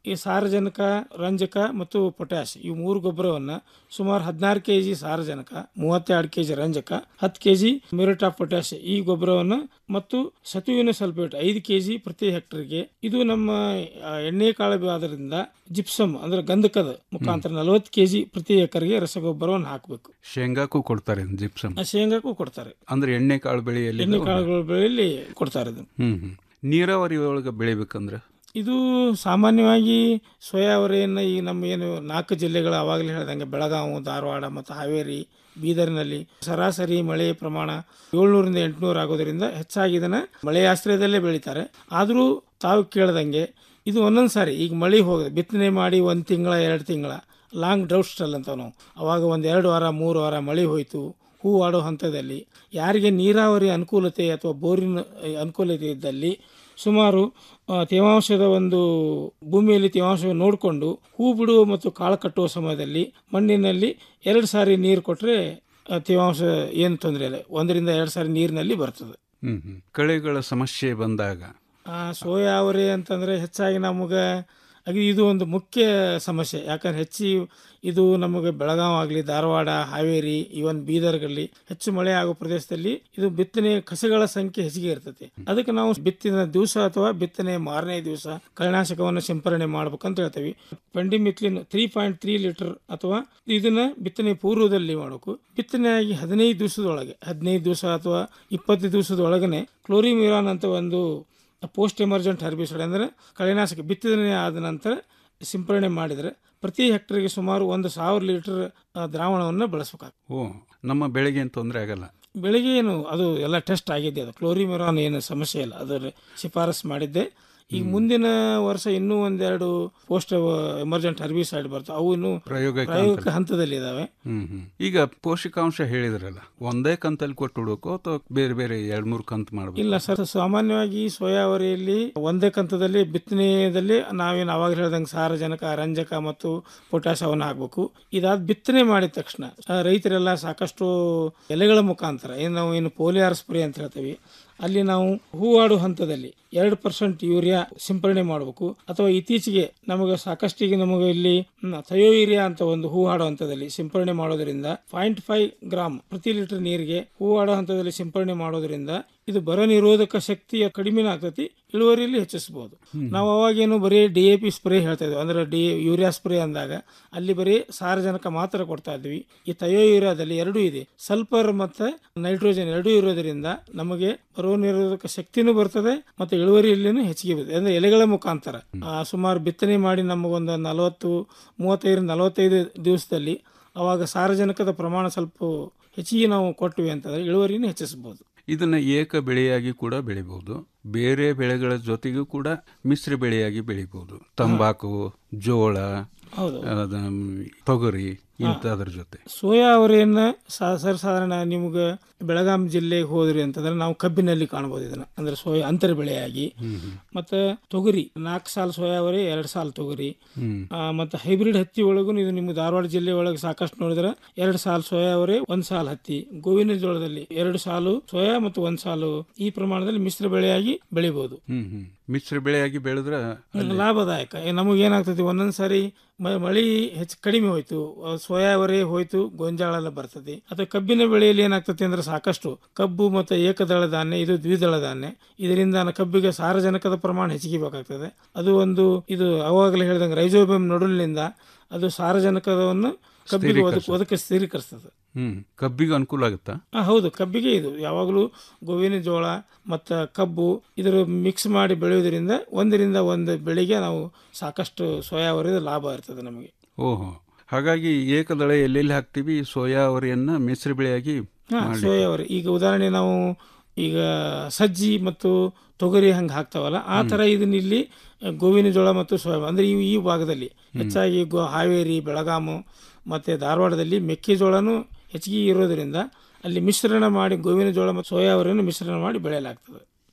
ಈ ಸಾರಜನಕ ರಂಜಕ ಮತ್ತು ಪೊಟ್ಯಾಶ್ ಈ ಮೂರು ಗೊಬ್ಬರವನ್ನ ಸುಮಾರು ಹದಿನಾರು ಕೆ ಜಿ ಸಾರಜನಕ ಮೂವತ್ತೆರಡು ಕೆ ಜಿ ರಂಜಕ ಹತ್ತು K G muriate of potash ಈ ಗೊಬ್ಬರವನ್ನು ಮತ್ತು ಸತುವಿನ ಸಲ್ಫೇಟ್ ಐದು ಕೆ ಜಿ ಪ್ರತಿ ಹೆಕ್ಟರ್ಗೆ ಇದು ನಮ್ಮ ಆ, ಎಣ್ಣೆ ಕಾಳು ಆದ್ರಿಂದ ಜಿಪ್ಸಮ್ ಅಂದ್ರೆ ಗಂಧಕದ ಮುಖಾಂತರ ನಲವತ್ತು ಕೆ ಜಿ ಪ್ರತಿ ಎಕರೆಗೆ ರಸಗೊಬ್ಬರವನ್ನು ಹಾಕಬೇಕು ಶೇಂಗಾಕ್ಕೂ ಕೊಡ್ತಾರೆ ಜಿಪ್ಸಮ್ ಶೇಂಗಾಕ್ಕೂ ಕೊಡ್ತಾರೆ ಅಂದ್ರೆ ಎಣ್ಣೆ ಕಾಳು ಬೆಳೆಯಲ್ಲಿ ಎಣ್ಣೆ ಕಾಳುಗಳ ಬೆಳೆಯಲ್ಲಿ ಕೊಡ್ತಾರೆ ಇದನ್ನು ಹ್ಮ್ ಹ್ಮ್ ನೀರಾವರಿ ಒಳಗೆ ಬೆಳಿಬೇಕಂದ್ರೆ ಇದು ಸಾಮಾನ್ಯವಾಗಿ ಸೋಯಾವರಿಯನ್ನು ಈ ನಮ್ಮ ಏನು ನಾಲ್ಕು ಜಿಲ್ಲೆಗಳು ಆವಾಗಲೇ ಹೇಳ್ದಂಗೆ ಬೆಳಗಾವಿ ಧಾರವಾಡ ಮತ್ತು ಹಾವೇರಿ ಬೀದರ್ನಲ್ಲಿ ಸರಾಸರಿ ಮಳೆಯ ಪ್ರಮಾಣ ಏಳ್ನೂರಿಂದ ಎಂಟುನೂರು ಆಗೋದ್ರಿಂದ ಹೆಚ್ಚಾಗಿ ಇದನ್ನು ಮಳೆಯ ಆಶ್ರಯದಲ್ಲೇ ಬೆಳೀತಾರೆ ಆದರೂ ತಾವು ಕೇಳ್ದಂಗೆ ಇದು ಒಂದೊಂದು ಸಾರಿ ಈಗ ಮಳೆ ಹೋಗಿದೆ ಬಿತ್ತನೆ ಮಾಡಿ ಒಂದು ತಿಂಗಳ ಎರಡು ತಿಂಗಳ ಲಾಂಗ್ ಡ್ರೌಟ್ ಸ್ಟಲ್ ಅಂತ ನಾವು ಅವಾಗ ಒಂದು ಎರಡು ವಾರ ಮೂರು ವಾರ ಮಳೆ ಹೋಯಿತು ಹೂ ಆಡೋ ಹಂತದಲ್ಲಿ ಯಾರಿಗೆ ನೀರಾವರಿ ಅನುಕೂಲತೆ ಅಥವಾ ಬೋರಿನ ಅನುಕೂಲತೆ ಇದ್ದಲ್ಲಿ ಸುಮಾರು ಆ, ತೇವಾಂಶದ ಒಂದು ಭೂಮಿಯಲ್ಲಿ ತೇವಾಂಶವನ್ನು ನೋಡಿಕೊಂಡು ಹೂ ಬಿಡುವ ಮತ್ತು ಕಾಳು ಕಟ್ಟುವ ಸಮಯದಲ್ಲಿ ಮಣ್ಣಿನಲ್ಲಿ ಎರಡು ಸಾರಿ ನೀರು ಕೊಟ್ಟರೆ ತೇವಾಂಶ ಏನು ತೊಂದರೆ ಇಲ್ಲ ಒಂದರಿಂದ ಎರಡು ಸಾರಿ ನೀರಿನಲ್ಲಿ ಬರ್ತದೆ ಹ್ಮ್ ಹ್ಮ್ ಕಳೆಗಳ ಸಮಸ್ಯೆ ಬಂದಾಗ ಆ ಸೋಯಾವರಿ ಅಂತಂದರೆ ಹೆಚ್ಚಾಗಿ ನಮಗೆ ಅದು ಇದು ಒಂದು ಮುಖ್ಯ ಸಮಸ್ಯೆ ಯಾಕಂದ್ರೆ ಹೆಚ್ಚಿ ಇದು ನಮಗೆ ಬೆಳಗಾವಿ ಆಗಲಿ ಧಾರವಾಡ ಹಾವೇರಿ ಇವನ್ ಬೀದರ್ಗಲ್ಲಿ ಹೆಚ್ಚು ಮಳೆ ಆಗೋ ಪ್ರದೇಶದಲ್ಲಿ ಇದು ಬಿತ್ತನೆ ಕಸಗಳ ಸಂಖ್ಯೆ ಹೆಚ್ಚಿಗೆ ಇರ್ತೈತಿ ಅದಕ್ಕೆ ನಾವು ಬಿತ್ತಿನ ದಿವಸ ಅಥವಾ ಬಿತ್ತನೆ ಮಾರನೇ ದಿವಸ ಕಳೆನಾಶಕವನ್ನು ಸಿಂಪರಣೆ ಮಾಡ್ಬೇಕಂತ ಹೇಳ್ತೀವಿ pendimethalin three point three litre ಅಥವಾ ಇದನ್ನ ಬಿತ್ತನೆ ಪೂರ್ವದಲ್ಲಿ ಮಾಡಬೇಕು ಬಿತ್ತನೆ ಆಗಿ ಹದಿನೈದು ದಿವಸದೊಳಗೆ ಹದಿನೈದು ದಿವಸ ಅಥವಾ ಇಪ್ಪತ್ತು ದಿವಸದೊಳಗನೆ ಕ್ಲೋರಿಮಿರಾನ್ ಅಂತ ಒಂದು ಪೋಸ್ಟ್ ಎಮರ್ಜೆಂಟ್ ಹರ್ಬಿಸೈಡ್ ಅಂದರೆ ಕಳೆನಾಶಕ ಬಿತ್ತನೆ ಆದ ನಂತರ ಸಿಂಪರಣೆ ಮಾಡಿದರೆ ಪ್ರತಿ ಹೆಕ್ಟರ್ಗೆ ಸುಮಾರು ಒಂದು ಸಾವಿರ ಲೀಟರ್ ಆ, ದ್ರಾವಣವನ್ನು ಬಳಸಬೇಕಾಗ್ತದೆ ಓ ನಮ್ಮ ಬೆಳೆಗೆ ಏನು ತೊಂದರೆ ಆಗಲ್ಲ ಬೆಳಿಗ್ಗೆ ಏನು ಅದು ಎಲ್ಲ ಟೆಸ್ಟ್ ಆಗಿದ್ದೆ ಅದು ಕ್ಲೋರಿಮಿರಾನ್ ಏನು ಸಮಸ್ಯೆ ಇಲ್ಲ ಅದರ ಶಿಫಾರಸ್ ಮಾಡಿದ್ದೆ ಈಗ ಮುಂದಿನ ವರ್ಷ ಇನ್ನೂ ಒಂದೆರಡು ಪೋಸ್ಟ್ ಎಮರ್ಜೆಂಟ್ ಹರ್ಬಿಸೈಡ್ ಬರ್ತವೆ ಅವು ಇನ್ನೂ ಪ್ರಯೋಗಕ್ಕೆ ಪ್ರಾಯೋಗಿಕ ಹಂತದಲ್ಲಿ. ಹಂತದಲ್ಲಿ ಇದಾವೆ ಹ್ಮ್ ಹ್ಮ್ ಈಗ ಪೋಷಕಾಂಶ ಹೇಳಿದ್ರಲ್ಲ ಒಂದೇ ಕಂತಲ್ಲಿ ಕೊಟ್ಟು ಹುಡುಕೋ ಅಥವಾ ಬೇರೆ ಬೇರೆ ಎರಡ್ ಮೂರು ಕಂತು ಮಾಡ್ಬೇಕು ಇಲ್ಲ ಸರ್ ಸಾಮಾನ್ಯವಾಗಿ ಸೋಯಾವರಿಯಲ್ಲಿ ಒಂದೇ ಕಂತದಲ್ಲಿ ಬಿತ್ತನೆಯಲ್ಲಿ ನಾವೇನು ಅವಾಗ ಹೇಳ್ದಂಗೆ ಸಾರಜನಕ ರಂಜಕ ಮತ್ತು ಪೊಟ್ಯಾಶವನ್ನು ಹಾಕಬೇಕು ಇದಾದ ಬಿತ್ತನೆ ಮಾಡಿದ ತಕ್ಷಣ ಆ, ರೈತರೆಲ್ಲ ಸಾಕಷ್ಟು ಎಲೆಗಳ ಮುಖಾಂತರ ಏನು ನಾವು ಏನು ಪೋಲಿಯಾರ್ ಸ್ಪ್ರೇ ಅಂತ ಹೇಳ್ತೀವಿ ಅಲ್ಲಿ ನಾವು ಹೂವಾಡು ಹಂತದಲ್ಲಿ ಎರಡು ಪರ್ಸೆಂಟ್ ಯೂರಿಯಾ ಸಿಂಪರಣೆ ಮಾಡಬೇಕು ಅಥವಾ ಇತ್ತೀಚೆಗೆ ನಮಗೆ ಸಾಕಷ್ಟಿಗೆ ನಮಗೆ ಇಲ್ಲಿ ಹ್ಮ್, ಥಯೋ ಯೂರಿಯಾ ಅಂತ ಒಂದು ಹೂವಾಡೋ ಹಂತದಲ್ಲಿ ಸಿಂಪರಣೆ ಮಾಡೋದ್ರಿಂದ ಪಾಯಿಂಟ್ ಫೈವ್ ಗ್ರಾಮ್ ಪ್ರತಿ ಲೀಟರ್ ನೀರಿಗೆ ಹೂವಾಡೋ ಹಂತದಲ್ಲಿ ಸಿಂಪರಣೆ ಮಾಡೋದ್ರಿಂದ ಇದು ಬರ ನಿರೋಧಕ ಶಕ್ತಿ ಕಡಿಮೆ ಆಗ್ತೈತಿ ಇಳುವರಿಯಲ್ಲಿ ಹೆಚ್ಚಿಸಬಹುದು ನಾವು ಅವಾಗೇನು ಬರೀ ಡಿ ಎ ಪಿ ಸ್ಪ್ರೇ ಹೇಳ್ತಾ ಇದ್ವಿ ಅಂದ್ರೆ ಡಿ ಯೂರಿಯಾ ಸ್ಪ್ರೇ ಅಂದಾಗ ಅಲ್ಲಿ ಬರೀ ಸಾರಜನಕ ಮಾತ್ರ ಕೊಡ್ತಾ ಇದ್ವಿ ಈ ತಯೋ ಯೂರಿಯಾದಲ್ಲಿ ಎರಡೂ ಇದೆ ಸಲ್ಫರ್ ಮತ್ತೆ ನೈಟ್ರೋಜನ್ ಎರಡೂ ಇರೋದ್ರಿಂದ ನಮಗೆ ಬರೋ ನಿರೋಧಕ ಶಕ್ತಿನೂ ಬರ್ತದೆ ಮತ್ತೆ ಇಳುವರಿಯಲ್ಲಿನೂ ಹೆಚ್ಚಿಗೆ ಬರ್ತದೆ ಅಂದ್ರೆ ಎಲೆಗಳ ಮುಖಾಂತರ ಆ, ಸುಮಾರು ಬಿತ್ತನೆ ಮಾಡಿ ನಮಗೊಂದು ನಲವತ್ತು ಮೂವತ್ತೈದರಿಂದ ನಲವತ್ತೈದು ದಿವಸದಲ್ಲಿ ಅವಾಗ ಸಾರಜನಕದ ಪ್ರಮಾಣ ಸ್ವಲ್ಪ ಹೆಚ್ಚಿಗೆ ನಾವು ಕೊಟ್ವಿ ಅಂತಂದ್ರೆ ಇಳುವರಿನೂ ಹೆಚ್ಚಿಸಬಹುದು ಇದನ್ನ ಏಕ ಬೆಳೆಯಾಗಿ ಕೂಡ ಬೆಳಿಬಹುದು ಬೇರೆ ಬೆಳೆಗಳ ಜೊತೆಗೂ ಕೂಡ ಮಿಶ್ರ ಬೆಳೆಯಾಗಿ ಬೆಳಿಬಹುದು ತಂಬಾಕು ಜೋಳ ಹೌದು. ಅದ, ತೊಗರಿ ಇಂಥದ್ರ ಜೊತೆ ಸೋಯಾ ಅವರೆಯನ್ನ ಸರ್ ಸಾಧಾರಣ ನಿಮ್ಗೆ ಬೆಳಗಾಂ ಜಿಲ್ಲೆಗೆ ಹೋದ್ರಿ ಅಂತಂದ್ರೆ ನಾವು ಕಬ್ಬಿನಲ್ಲಿ ಕಾಣ್ಬೋದು ಇದನ್ನ ಅಂದ್ರೆ ಸೋಯಾ ಅಂತರ ಬೆಳೆಯಾಗಿ ಮತ್ತೆ ತೊಗರಿ ನಾಲ್ಕು ಸಾಲ ಸೋಯಾ ಅವರೆ ಎರಡು ಸಾಲ ತೊಗರಿ ಹ್ಮ್. ಆ, ಮತ್ತೆ ಹೈಬ್ರಿಡ್ ಹತ್ತಿ ಒಳಗೂ ಇದು ನಿಮ್ಗೆ ಧಾರವಾಡ ಜಿಲ್ಲೆ ಒಳಗೆ ಸಾಕಷ್ಟು ನೋಡಿದ್ರೆ ಎರಡು ಸಾಲು ಸೋಯಾ ಅವರೆ ಒಂದ್ ಸಾಲು ಹತ್ತಿ ಗೋವಿನ ಜೋಳದಲ್ಲಿ ಎರಡು ಸಾಲು ಸೋಯಾ ಮತ್ತು ಒಂದ್ ಸಾಲು ಈ ಪ್ರಮಾಣದಲ್ಲಿ ಮಿಶ್ರ ಬೆಳೆಯಾಗಿ ಬೆಳಿಬಹುದು ಹ್ಮ್ ಹ್ಮ್ ಮಿಶ್ರ ಬೆಳೆಯಾಗಿ ಬೆಳೆದ್ರ ಅಲ್ಲಿ- ಲಾಭದಾಯಕ ನಮಗೆ ಏನಾಗ್ತೈತಿ ಒಂದೊಂದ್ ಸಾರಿ ಮ- ಮಳಿ ಹೆಚ್ಚು ಕಡಿಮೆ ಹೋಯ್ತು ಸೋಯಾವರೆ ಹೋಯ್ತು ಗೊಂಜಾಳ ಎಲ್ಲ ಬರ್ತದೆ ಅಥವಾ ಕಬ್ಬಿನ ಬೆಳೆಯಲ್ಲಿ ಏನಾಗ್ತತಿ ಅಂದ್ರೆ ಸಾಕಷ್ಟು ಕಬ್ಬು ಮತ್ತು ಏಕದಳ ಧಾನ್ಯ ಇದು ದ್ವಿದಳ ಧಾನ್ಯ ಇದರಿಂದ ನ- ಕಬ್ಬಿಗೆ ಸಾರಜನಕದ ಪ್ರಮಾಣ ಹೆಚ್ಚಿಗೆ ಬೇಕಾಗ್ತದೆ ಅದು ಒಂದು ಇದು ಅವಾಗಲೇ ಹೇಳಿದಂಗೆ ರೈಜೋಬಿಯಂ ನಡುಲಿನಿಂದ ಅದು ಸಾರಜನಕವನ್ನು ಕಬ್ಬಿಗೆ ಒದಕ್ ಸ್ಥಿರೀಕರಿಸ್ತದೆ. ಒದಕ್ಕೆ ಸ್ಥಿರೀಕರಿಸ್ತದೆ ಹ್ಮ್ ಕಬ್ಬಿಗೆ ಅನುಕೂಲ ಆಗುತ್ತಾ ಆ, ಹೌದು ಕಬ್ಬಿಗೆ ಇದು ಯಾವಾಗಲೂ ಗೋವಿನ ಜೋಳ ಮತ್ತು ಕಬ್ಬು ಇದರ ಮಿಕ್ಸ್ ಮಾಡಿ ಬೆಳೆಯೋದ್ರಿಂದ ಒಂದರಿಂದ ಒಂದು ಬೆಳೆಗೆ ನಾವು ಸಾಕಷ್ಟು ಸೋಯಾವರಿದ ಲಾಭ ಇರ್ತದೆ ನಮಗೆ ಓಹೋ ಹಾಗಾಗಿ ಏಕದಳ ಎಲ್ಲೆಲ್ಲಿ ಹಾಕ್ತಿವಿ ಸೋಯಾ ಅವರಿಯನ್ನ ಮಿಶ್ರ ಬೆಳೆಯಾಗಿ ಹಾ ಮಾಡ್ಲಿಕ್ಕೆ. ಸೋಯಾವರಿ ಈಗ ಉದಾಹರಣೆ ನಾವು ಈಗ ಸಜ್ಜಿ ಮತ್ತು ತೊಗರಿ ಹಂಗೆ ಹಾಕ್ತಾವಲ್ಲ ಆ ಥರ ಇದನ್ನ ಇಲ್ಲಿ ಗೋವಿನ ಜೋಳ ಮತ್ತು ಸೋಯಾ ಅಂದ್ರೆ ಇವು ಈ ಭಾಗದಲ್ಲಿ ಹೆಚ್ಚಾಗಿ ಗೋ ಹಾವೇರಿ ಬೆಳಗಾಮು ಮತ್ತು ಧಾರವಾಡದಲ್ಲಿ ಮೆಕ್ಕೆಜೋಳನೂ ಹೆಚ್ಚಿಗೆ ಇರೋದ್ರಿಂದ ಅಲ್ಲಿ ಮಿಶ್ರಣ ಮಾಡಿ ಗೋವಿನ ಜೋಳ ಮತ್ತು ಸೋಯಾವರಿಯನ್ನು ಮಿಶ್ರಣ ಮಾಡಿ ಬೆಳೆಯಲಾಗ್ತದೆ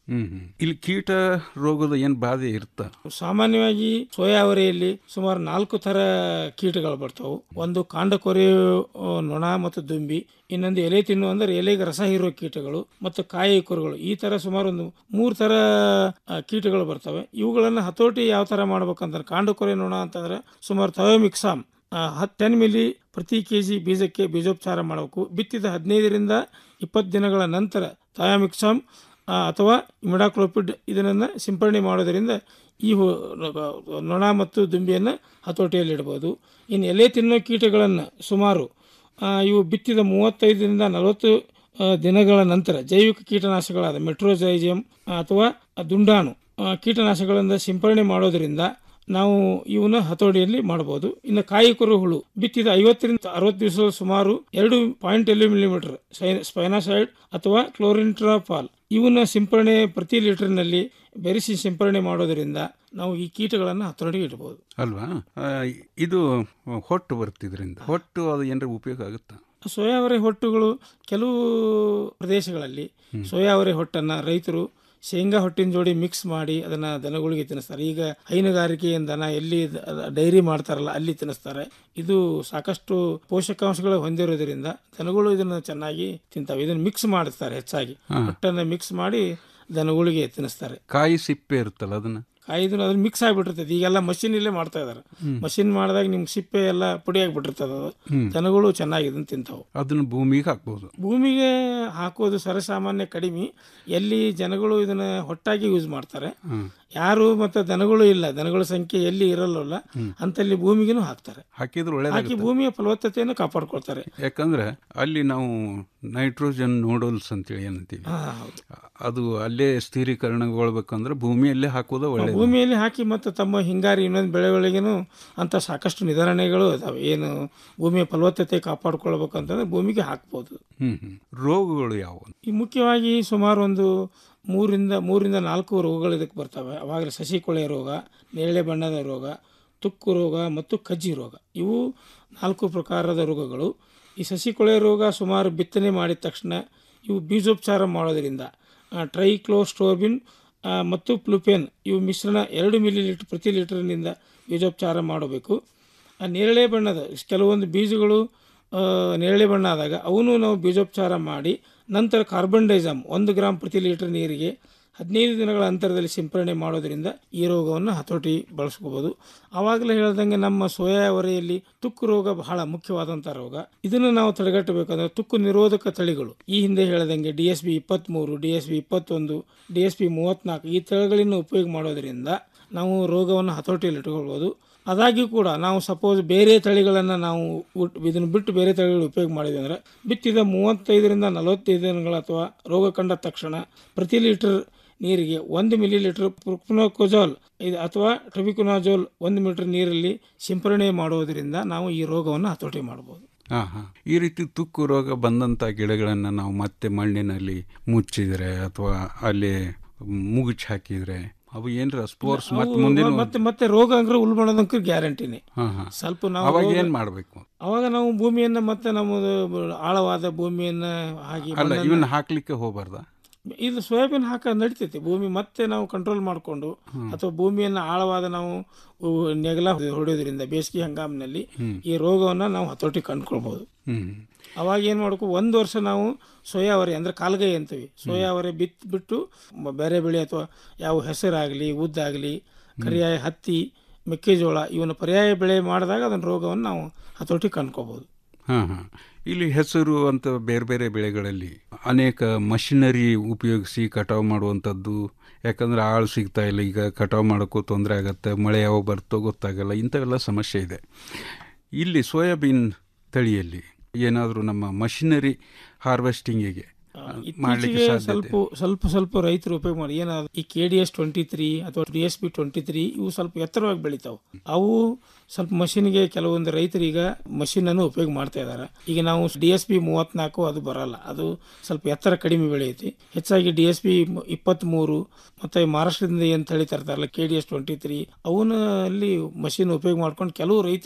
ಹ್ಮ್ ಹ್ಮ್. ಇಲ್ಲಿ ಕೀಟ ರೋಗದ ಏನ್ ಬಾಧೆ ಇರುತ್ತ ಸಾಮಾನ್ಯವಾಗಿ ಸೋಯಾ ಅವರೆಯಲ್ಲಿ ಸುಮಾರು ನಾಲ್ಕು ತರ ಕೀಟಗಳು ಬರ್ತಾವು ಒಂದು ಕಾಂಡ ಕೊರೆಯುವ ನೊಣ ಮತ್ತು ದುಂಬಿ ಇನ್ನೊಂದು ಎಲೆ ತಿನ್ನು ಅಂದ್ರೆ ಎಲೆಗೆ ರಸ ಹೀರೋ ಕೀಟಗಳು ಮತ್ತು ಕಾಯಿ ಕುರುಗಳು ಈ ತರ ಸುಮಾರು ಒಂದು ಮೂರು ತರ ಆ, ಕೀಟಗಳು ಬರ್ತವೆ ಇವುಗಳನ್ನ ಹತೋಟಿ ಯಾವ ತರ ಮಾಡ್ಬೇಕಂದ್ರೆ ಕಾಂಡ ಕೊರೆ ನೊಣ ಅಂತಂದ್ರೆ ಸುಮಾರು ಥಯೋಮಿಕ್ಸಾಮ್ ಹತ್ತು ಟೆನ್ ಮಿಲಿ ಪ್ರತಿ ಕೆ ಜಿ ಬೀಜಕ್ಕೆ ಬೀಜೋಪಚಾರ ಮಾಡಬೇಕು ಬಿತ್ತಿದ ಹದಿನೈದರಿಂದ ಇಪ್ಪತ್ತು ದಿನಗಳ ನಂತರ ಥಯಾಮಿಕ್ಸಾಮ್ ಆ, ಅಥವಾ ಇಮಿಡಾಕ್ಲೋಪಿಡ್ ಇದನ್ನು ಸಿಂಪರಣೆ ಮಾಡೋದರಿಂದ ಈ ಹು- ನೊಣ ಮತ್ತು ದುಂಬಿಯನ್ನು ಹತೋಟಿಯಲ್ಲಿಡ್ಬೋದು ಇನ್ನು ಎಲೆ ತಿನ್ನೋ ಕೀಟಗಳನ್ನು ಸುಮಾರು ಆ, ಇವು ಬಿತ್ತಿದ ಮೂವತ್ತೈದರಿಂದ ನಲವತ್ತು ಆ, ದಿನಗಳ ನಂತರ ಜೈವಿಕ ಕೀಟನಾಶಕಗಳಾದ ಮೆಟ್ರೋಜೈಜಿಯಂ ಅಥವಾ ದುಂಡಾಣು ಆ, ಕೀಟನಾಶಕಗಳಿಂದ ಸಿಂಪರಣೆ ಮಾಡೋದರಿಂದ ನಾವು ಇವನ್ನ ಹತೋಟಿಯಲ್ಲಿ ಮಾಡಬಹುದು ಇನ್ನು ಕಾಯಿ ಕುರು ಹುಳು ಬಿತ್ತಿದ ಐವತ್ತರಿಂದ ಅರವತ್ತು ದಿವಸ ಸುಮಾರು ಎರಡು ಪಾಯಿಂಟ್ ಎರಡು ಮಿಲಿಮೀಟರ್ ಸ್ಪೈನಾಸೈಡ್ ಅಥವಾ ಕ್ಲೋರಿನ್ಟ್ರಾಫಾಲ್ ಇವನ್ನ ಸಿಂಪರಣೆ ಪ್ರತಿ ಲೀಟರ್ನಲ್ಲಿ ಬೆರೆಸಿ ಸಿಂಪರಣೆ ಮಾಡೋದರಿಂದ ನಾವು ಈ ಕೀಟಗಳನ್ನು ಹತೋಟಿಗೆ ಇಡಬಹುದು ಅಲ್ವಾ ಆ, ಇದು ಹೊಟ್ಟು ಬರ್ತಿದ್ರಿಂದ ಹೊಟ್ಟು ಅದು ಏನಾರ ಉಪಯೋಗ ಆಗುತ್ತಾ ಸೋಯಾವರೆ ಹೊಟ್ಟುಗಳು ಕೆಲವು ಪ್ರದೇಶಗಳಲ್ಲಿ ಸೋಯಾವರೆ ಹೊಟ್ಟನ್ನು ರೈತರು ಶೇಂಗಾ ಹೊಟ್ಟಿನ ಜೋಡಿ ಮಿಕ್ಸ್ ಮಾಡಿ ಅದನ್ನ ದನಗಳಿಗೆ ತಿನ್ನಿಸ್ತಾರೆ ಈಗ ಹೈನುಗಾರಿಕೆಯಿಂದ ದನ ಎಲ್ಲಿ ದ- ಡೈರಿ ಮಾಡ್ತಾರಲ್ಲ ಅಲ್ಲಿ ತಿನ್ನಿಸ್ತಾರೆ ಇದು ಸಾಕಷ್ಟು ಪೋಷಕಾಂಶಗಳು ಹೊಂದಿರೋದ್ರಿಂದ ದನಗಳು ಇದನ್ನು ಚೆನ್ನಾಗಿ ತಿಂತಾವೆ ಇದನ್ನು ಮಿಕ್ಸ್ ಮಾಡುತ್ತಾರೆ ಹೆಚ್ಚಾಗಿ ಹಾ. ಹೊಟ್ಟನ್ನು ಮಿಕ್ಸ್ ಮಾಡಿ ದನಗಳಿಗೆ ತಿನ್ನಿಸ್ತಾರೆ ಕಾಯಿ ಸಿಪ್ಪೆ ಇರುತ್ತಲ್ಲ ಅದನ್ನ ಕಾಯ್ದು ಅದ್ರ ಮಿಕ್ಸ್ ಆಗಿಬಿಟ್ಟಿರ್ತದೆ ಈಗೆಲ್ಲ ಮಷಿನ್ ಇಲ್ಲೇ ಮಾಡ್ತಾ ಇದಾರೆ ಹ್ಮ್. ಮಷಿನ್ ಮಾಡಿದಾಗ ನಿಮ್ಗೆ ಸಿಪ್ಪೆ ಎಲ್ಲ ಪುಡಿ ಆಗಿಬಿಟ್ಟಿರ್ತದೆ ಅದು ಹ್ಮ್. ದನಗಳು ಚೆನ್ನಾಗಿ ಇದನ್ನ ತಿಂತಾವೆ ಅದನ್ನ ಭೂಮಿಗೆ ಹಾಕ್ಬೋದು ಭೂಮಿಗೆ ಹಾಕೋದು ಸರ್ವಸಾಮಾನ್ಯ ಕಡಿಮೆ ಎಲ್ಲಿ ಜನಗಳು ಇದನ್ನ ಹೊಟ್ಟಾಗಿ ಯೂಸ್ ಮಾಡ್ತಾರೆ ಹ್ಮ್. ಯಾರು ಮತ್ತೆ ದನಗಳು ಇಲ್ಲ ದನಗಳ ಸಂಖ್ಯೆ ಎಲ್ಲಿ ಇರಲ್ಲ ಅಂತಲ್ಲಿ ಭೂಮಿಗೂ ಹಾಕ್ತಾರೆ ಹಾಕಿದ್ರೆ ಹಾಕಿ ಒಳ್ಳೇದಾಗುತ್ತೆ ಭೂಮಿಯ ಫಲವತ್ತತೆಯನ್ನು ಕಾಪಾಡ್ಕೊಳ್ತಾರೆ ಯಾಕಂದ್ರೆ ಅಲ್ಲಿ ನಾವು ನೈಟ್ರೋಜನ್ ನೋಡಲ್ಸ್ ಅಂತೇಳಿ ಏನಂತೀವಿ ಹಾ, ಹೌದು. ಅದು ಅಲ್ಲೇ ಸ್ಥಿರೀಕರಣಗೊಳ್ಬೇಕಂದ್ರೆ ಭೂಮಿಯಲ್ಲೇ ಹಾಕೋದು ಒಳ್ಳೇದು ಭೂಮಿಯಲ್ಲಿ ಹಾಕಿ ಮತ್ತೆ ತಮ್ಮ ಹಿಂಗಾರಿ ಇನ್ನೊಂದು ಬೆಳೆಗಳಿಗೇನು ಅಂತ ಸಾಕಷ್ಟು ನಿಧಾರಣೆಗಳು ಇದಾವೆ ಏನು ಭೂಮಿಯ ಫಲವತ್ತತೆ ಕಾಪಾಡ್ಕೊಳ್ಬೇಕು ಅಂತಂದ್ರೆ ಭೂಮಿಗೆ ಹಾಕ್ಬೋದು ಹ್ಮ್ ಹ್ಮ್ ರೋಗಗಳು ಯಾವುವು ಈ ಮುಖ್ಯವಾಗಿ ಸುಮಾರು ಒಂದು ಮೂರಿಂದ ಮೂರಿಂದ ನಾಲ್ಕು ರೋಗಗಳು ಇದಕ್ಕೆ ಬರ್ತವೆ ಅವಾಗಲೇ ಸಸಿ ಕೊಳೆ ರೋಗ ನೇರಳೆ ಬಣ್ಣದ ರೋಗ ತುಕ್ಕು ರೋಗ ಮತ್ತು ಕಜ್ಜಿ ರೋಗ ಇವು ನಾಲ್ಕು ಪ್ರಕಾರದ ರೋಗಗಳು ಈ ಸಸಿ ಕೊಳೆ ರೋಗ ಸುಮಾರು ಬಿತ್ತನೆ ಮಾಡಿದ ತಕ್ಷಣ ಇವು ಬೀಜೋಪಚಾರ ಮಾಡೋದರಿಂದ ಟ್ರೈಕ್ಲೋಸ್ಟೋಬಿನ್ ಆ, ಮತ್ತು ಪ್ಲುಪೇನ್ ಇವು ಮಿಶ್ರಣ ಎರಡು ಮಿಲಿ ಲೀಟರ್ ಪ್ರತಿ ಲೀಟರ್ನಿಂದ ಬೀಜೋಪಚಾರ ಮಾಡಬೇಕು ಆ ನೇರಳೆ ಬಣ್ಣದ ಕೆಲವೊಂದು ಬೀಜಗಳು ಆ, ನೇರಳೆ ಬಣ್ಣ ಆದಾಗ ಅವನು ನಾವು ಬೀಜೋಪಚಾರ ಮಾಡಿ ನಂತರ ಕಾರ್ಬನ್ ಡೈಸಮ್ ಒಂದು ಗ್ರಾಮ್ ಪ್ರತಿ ಲೀಟರ್ ನೀರಿಗೆ ಹದಿನೈದು ದಿನಗಳ ಅಂತರದಲ್ಲಿ ಸಿಂಪರಣೆ ಮಾಡೋದರಿಂದ ಈ ರೋಗವನ್ನು ಹತೋಟಿ ಬಳಸ್ಕೋಬೋದು ಆವಾಗಲೇ ಹೇಳ್ದಂಗೆ ನಮ್ಮ ಸೋಯಾ ಅವರೆಯಲ್ಲಿ ತುಕ್ಕು ರೋಗ ಬಹಳ ಮುಖ್ಯವಾದಂಥ ರೋಗ ಇದನ್ನು ನಾವು ತಡೆಗಟ್ಟಬೇಕಂದ್ರೆ ತುಕ್ಕು ನಿರೋಧಕ ತಳಿಗಳು ಈ ಹಿಂದೆ ಹೇಳ್ದಂಗೆ ಡಿ ಎಸ್ ಬಿ ಇಪ್ಪತ್ತ್ಮೂರು ಡಿ ಎಸ್ ಬಿ ಇಪ್ಪತ್ತೊಂದು ಡಿ ಎಸ್ ಬಿ ಮೂವತ್ತ್ನಾಲ್ಕು ಈ ತಳಿಗಳನ್ನು ಉಪಯೋಗ ಮಾಡೋದರಿಂದ ನಾವು ರೋಗವನ್ನು ಹತೋಟಿಯಲ್ಲಿ ಇಟ್ಕೊಳ್ಬೋದು ಆದಾಗ್ಯೂ ಕೂಡ ನಾವು ಸಪೋಸ್ ಬೇರೆ ತಳಿಗಳನ್ನು ನಾವು ಉಟ್- ಇದನ್ನು ಬಿಟ್ಟು ಬೇರೆ ತಳಿಗಳು ಉಪಯೋಗ ಮಾಡಿದ್ವಿ ಅಂದರೆ ಬಿತ್ತಿದ ಮೂವತ್ತೈದರಿಂದ ನಲವತ್ತೈದು ದಿನಗಳ ಅಥವಾ ರೋಗ ಕಂಡ ತಕ್ಷಣ ಪ್ರತಿ ಲೀಟರ್ ನೀರಿಗೆ ಒಂದು ಮಿಲಿ ಲೀಟರ್ ಪ್ರುಕ್ನೋಕೊಜಾಲ್ ಇದು ಅಥವಾ ಟ್ರಬಿಕುನಾಜೋಲ್ ಒಂದು ಮೀಟರ್ ನೀರಲ್ಲಿ ಸಿಂಪರಣೆ ಮಾಡುವುದರಿಂದ ನಾವು ಈ ರೋಗವನ್ನು ಹತೋಟಿ ಮಾಡಬಹುದು ಹಾ ಹಾ ಈ ರೀತಿ ತುಕ್ಕು ರೋಗ ಬಂದಂತ ಗಿಡಗಳನ್ನ ನಾವು ಮತ್ತೆ ಮಣ್ಣಿನಲ್ಲಿ ಮುಚ್ಚಿದ್ರೆ ಅಥವಾ ಅಲ್ಲಿ ಮುಗುಚ್ ಹಾಕಿದ್ರೆ ಅವು ಏನ್ರ ಸ್ಪೋರ್ಸ್ ಮತ್ತೆ ಅವು ಮುಂದಿನ ಮತ್ತೆ ಮತ್ತೆ ರೋಗ ಅಂದ್ರೆ ಉಳ್ಬಣೋದಂಕ ಗ್ಯಾರಂಟಿನೇ ಹಾ ಹಾ ಸ್ವಲ್ಪ ನಾವು ಅವಾಗ ರೋಗ- ಏನ್ ಮಾಡ್ಬೇಕು ಅವಾಗ ನಾವು ಭೂಮಿಯನ್ನ ಮತ್ತೆ ನಮ್ಮದು ಆಳವಾದ ಭೂಮಿಯನ್ನ ಹಾಕಿ ಅಲ್ಲ ಮಣ್ಣನ್ನ- ಇವನ್ನ ಹಾಕ್ಲಿಕ್ಕೆ ಹೋಗ್ಬಾರ್ದ ಇದು ಸೋಯಾಬೀನ್ ಹಾಕ ನಡಿತೈತಿ ಭೂಮಿ ಮತ್ತೆ ನಾವು ಕಂಟ್ರೋಲ್ ಮಾಡಿಕೊಂಡು ಅಥವಾ ಭೂಮಿಯನ್ನು ಆಳವಾದ ನಾವು ಉ, ನೆಗಲ ಹೊಡೆಯೋದ್ರಿಂದ ಬೇಸಿಗೆ ಹಂಗಾಮಿನಲ್ಲಿ ಹ್ಮ್. ಈ ರೋಗವನ್ನು ನಾವು ಹತೋಟಿ ಕಂಡ್ಕೊಳ್ಬಹುದು ಹ್ಮ್ ಅವಾಗ ಏನು ಮಾಡಬೇಕು ಒಂದು ವರ್ಷ ನಾವು ಸೋಯಾವರೆ ಅಂದ್ರೆ ಕಾಲ್ಗೈ ಅಂತೀವಿ ಸೋಯಾವರೆ ಬಿತ್ ಬಿಟ್ಟು ಮ- ಬೇರೆ ಬೆಳೆ ಅಥವಾ ಯಾವ ಹೆಸರಾಗಲಿ ಉದ್ದಾಗಲಿ ಕರಿಯಾಯ ಹತ್ತಿ ಮೆಕ್ಕೆಜೋಳ ಇವನ್ನ ಪರ್ಯಾಯ ಬೆಳೆ ಮಾಡಿದಾಗ ಅದನ್ನ ರೋಗವನ್ನು ನಾವು ಹತೋಟಿ ಕಂಡ್ಕೋಬಹುದು ಹಾ ಹಾ ಇಲ್ಲಿ ಹೆಸರು ಅಂತ ಬೇರೆ ಬೇರೆ ಬೆಳೆಗಳಲ್ಲಿ ಅನೇಕ ಮಷಿನರಿ ಉಪಯೋಗಿಸಿ ಕಟಾವು ಮಾಡುವಂಥದ್ದು ಯಾಕಂದ್ರೆ ಆಳು ಸಿಗ್ತಾ ಇಲ್ಲ ಈಗ ಕಟಾವು ಮಾಡೋಕ್ಕೂ ತೊಂದರೆ ಆಗತ್ತೆ ಮಳೆ ಯಾವಾಗ ಬರ್ತೋ ಗೊತ್ತಾಗಲ್ಲ ಇಂಥವೆಲ್ಲ ಸಮಸ್ಯೆ ಇದೆ ಇಲ್ಲಿ ಸೋಯಾಬೀನ್ ತಳಿಯಲ್ಲಿ ಏನಾದರೂ ನಮ್ಮ ಮಷಿನರಿ ಹಾರ್ವೆಸ್ಟಿಂಗಿಗೆ ಮಾಡಲಿಕ್ಕೆ ಇತ್ತೀಚೆಗೆ ಸಾಧ್ಯತೆ ಸ್ವಲ್ಪ ಸ್ವಲ್ಪ ಸ್ವಲ್ಪ ರೈತರು ಉಪಯೋಗ ಮಾಡಿ ಏನಾದ್ರು ಈ K D S twenty three ಅಥವಾ D S P twenty three ಇವು ಸ್ವಲ್ಪ ಎತ್ತರವಾಗಿ ಬೆಳಿತಾವೆ ಅವು ಸ್ವಲ್ಪ ಮಷಿನ್ಗೆ ಕೆಲವೊಂದು ರೈತರು ಈಗ ಮಷಿನ್ ಅನ್ನು ಉಪಯೋಗ ಮಾಡ್ತಾ ಇದ್ದಾರೆ ಈಗ ನಾವು ಡಿ ಎಸ್ ಪಿ ಮೂವತ್ನಾಲ್ಕು ಅದು ಬರಲ್ಲ ಅದು ಸ್ವಲ್ಪ ಎತ್ತರ ಕಡಿಮೆ ಬೆಳೆಯುತ್ತೆ ಹೆಚ್ಚಾಗಿ ಡಿ ಎಸ್ ಪಿ ಇಪ್ಪತ್ತ್ಮೂರು ಮತ್ತು ಮಹಾರಾಷ್ಟ್ರದಿಂದ ಏನು ತಳಿ ತರ್ತಾರಲ್ಲ K D S twenty three ಅವನಲ್ಲಿ ಮಷಿನ್ ಉಪಯೋಗ ಮಾಡ್ಕೊಂಡು ಕೆಲವು ರೈತರು